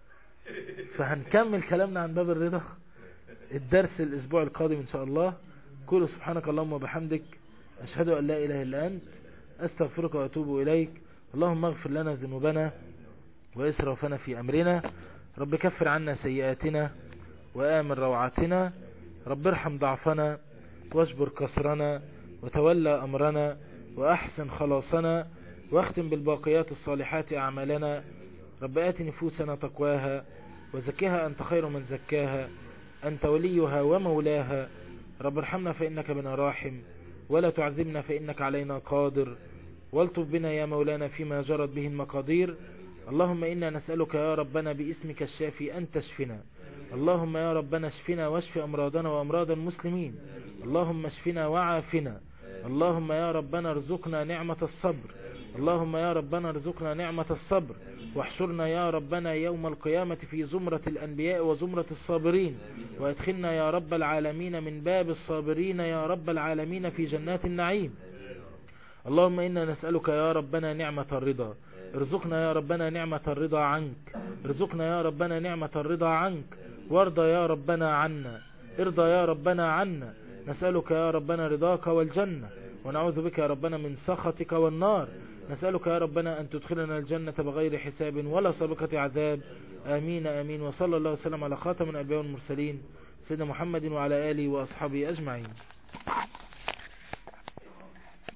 فهنكمل كلامنا عن باب الرضا الدرس الاسبوع القادم ان شاء الله كل سبحانك اللهم وبحمدك اشهد ان لا اله الا انت استغفرك واتوب اليك اللهم اغفر لنا ذنوبنا واسرافنا في امرنا رب كفر عنا سيئاتنا وآمن روعاتنا رب ارحم ضعفنا واجبر كسرنا وتولى أمرنا وأحسن خلاصنا واختم بالباقيات الصالحات أعمالنا رب آت نفوسنا تقواها وزكها أنت خير من زكاها أنت وليها ومولاها رب ارحمنا فإنك بنا راحم ولا تعذبنا فإنك علينا قادر والطف بنا يا مولانا فيما جرت به المقادير اللهم إنا نسألك يا ربنا باسمك الشافي أن تشفنا اللهم يا ربنا اشفنا واشف أمراضنا وأمراض المسلمين اللهم اشفنا وعافنا اللهم يا ربنا ارزقنا نعمة الصبر اللهم يا ربنا ارزقنا نعمة الصبر واحشرنا يا ربنا يوم القيامة في زمرة الأنبياء وزمرة الصابرين وادخلنا يا رب العالمين من باب الصابرين يا رب العالمين في جنات النعيم اللهم إنا نسألك يا ربنا نعمة الرضا ارزقنا يا ربنا نعمة الرضا عنك ارزقنا يا ربنا نعمة الرضا عنك وارضى يا ربنا عنا ارضى يا ربنا عنا نسألك يا ربنا رضاك والجنة ونعوذ بك يا ربنا من سخطك والنار نسألك يا ربنا أن تدخلنا الجنة بغير حساب ولا سابقة عذاب آمين آمين وصلى الله وسلم على خاتم الأنبياء والمرسلين سيدنا محمد وعلى آله وأصحابه أجمعين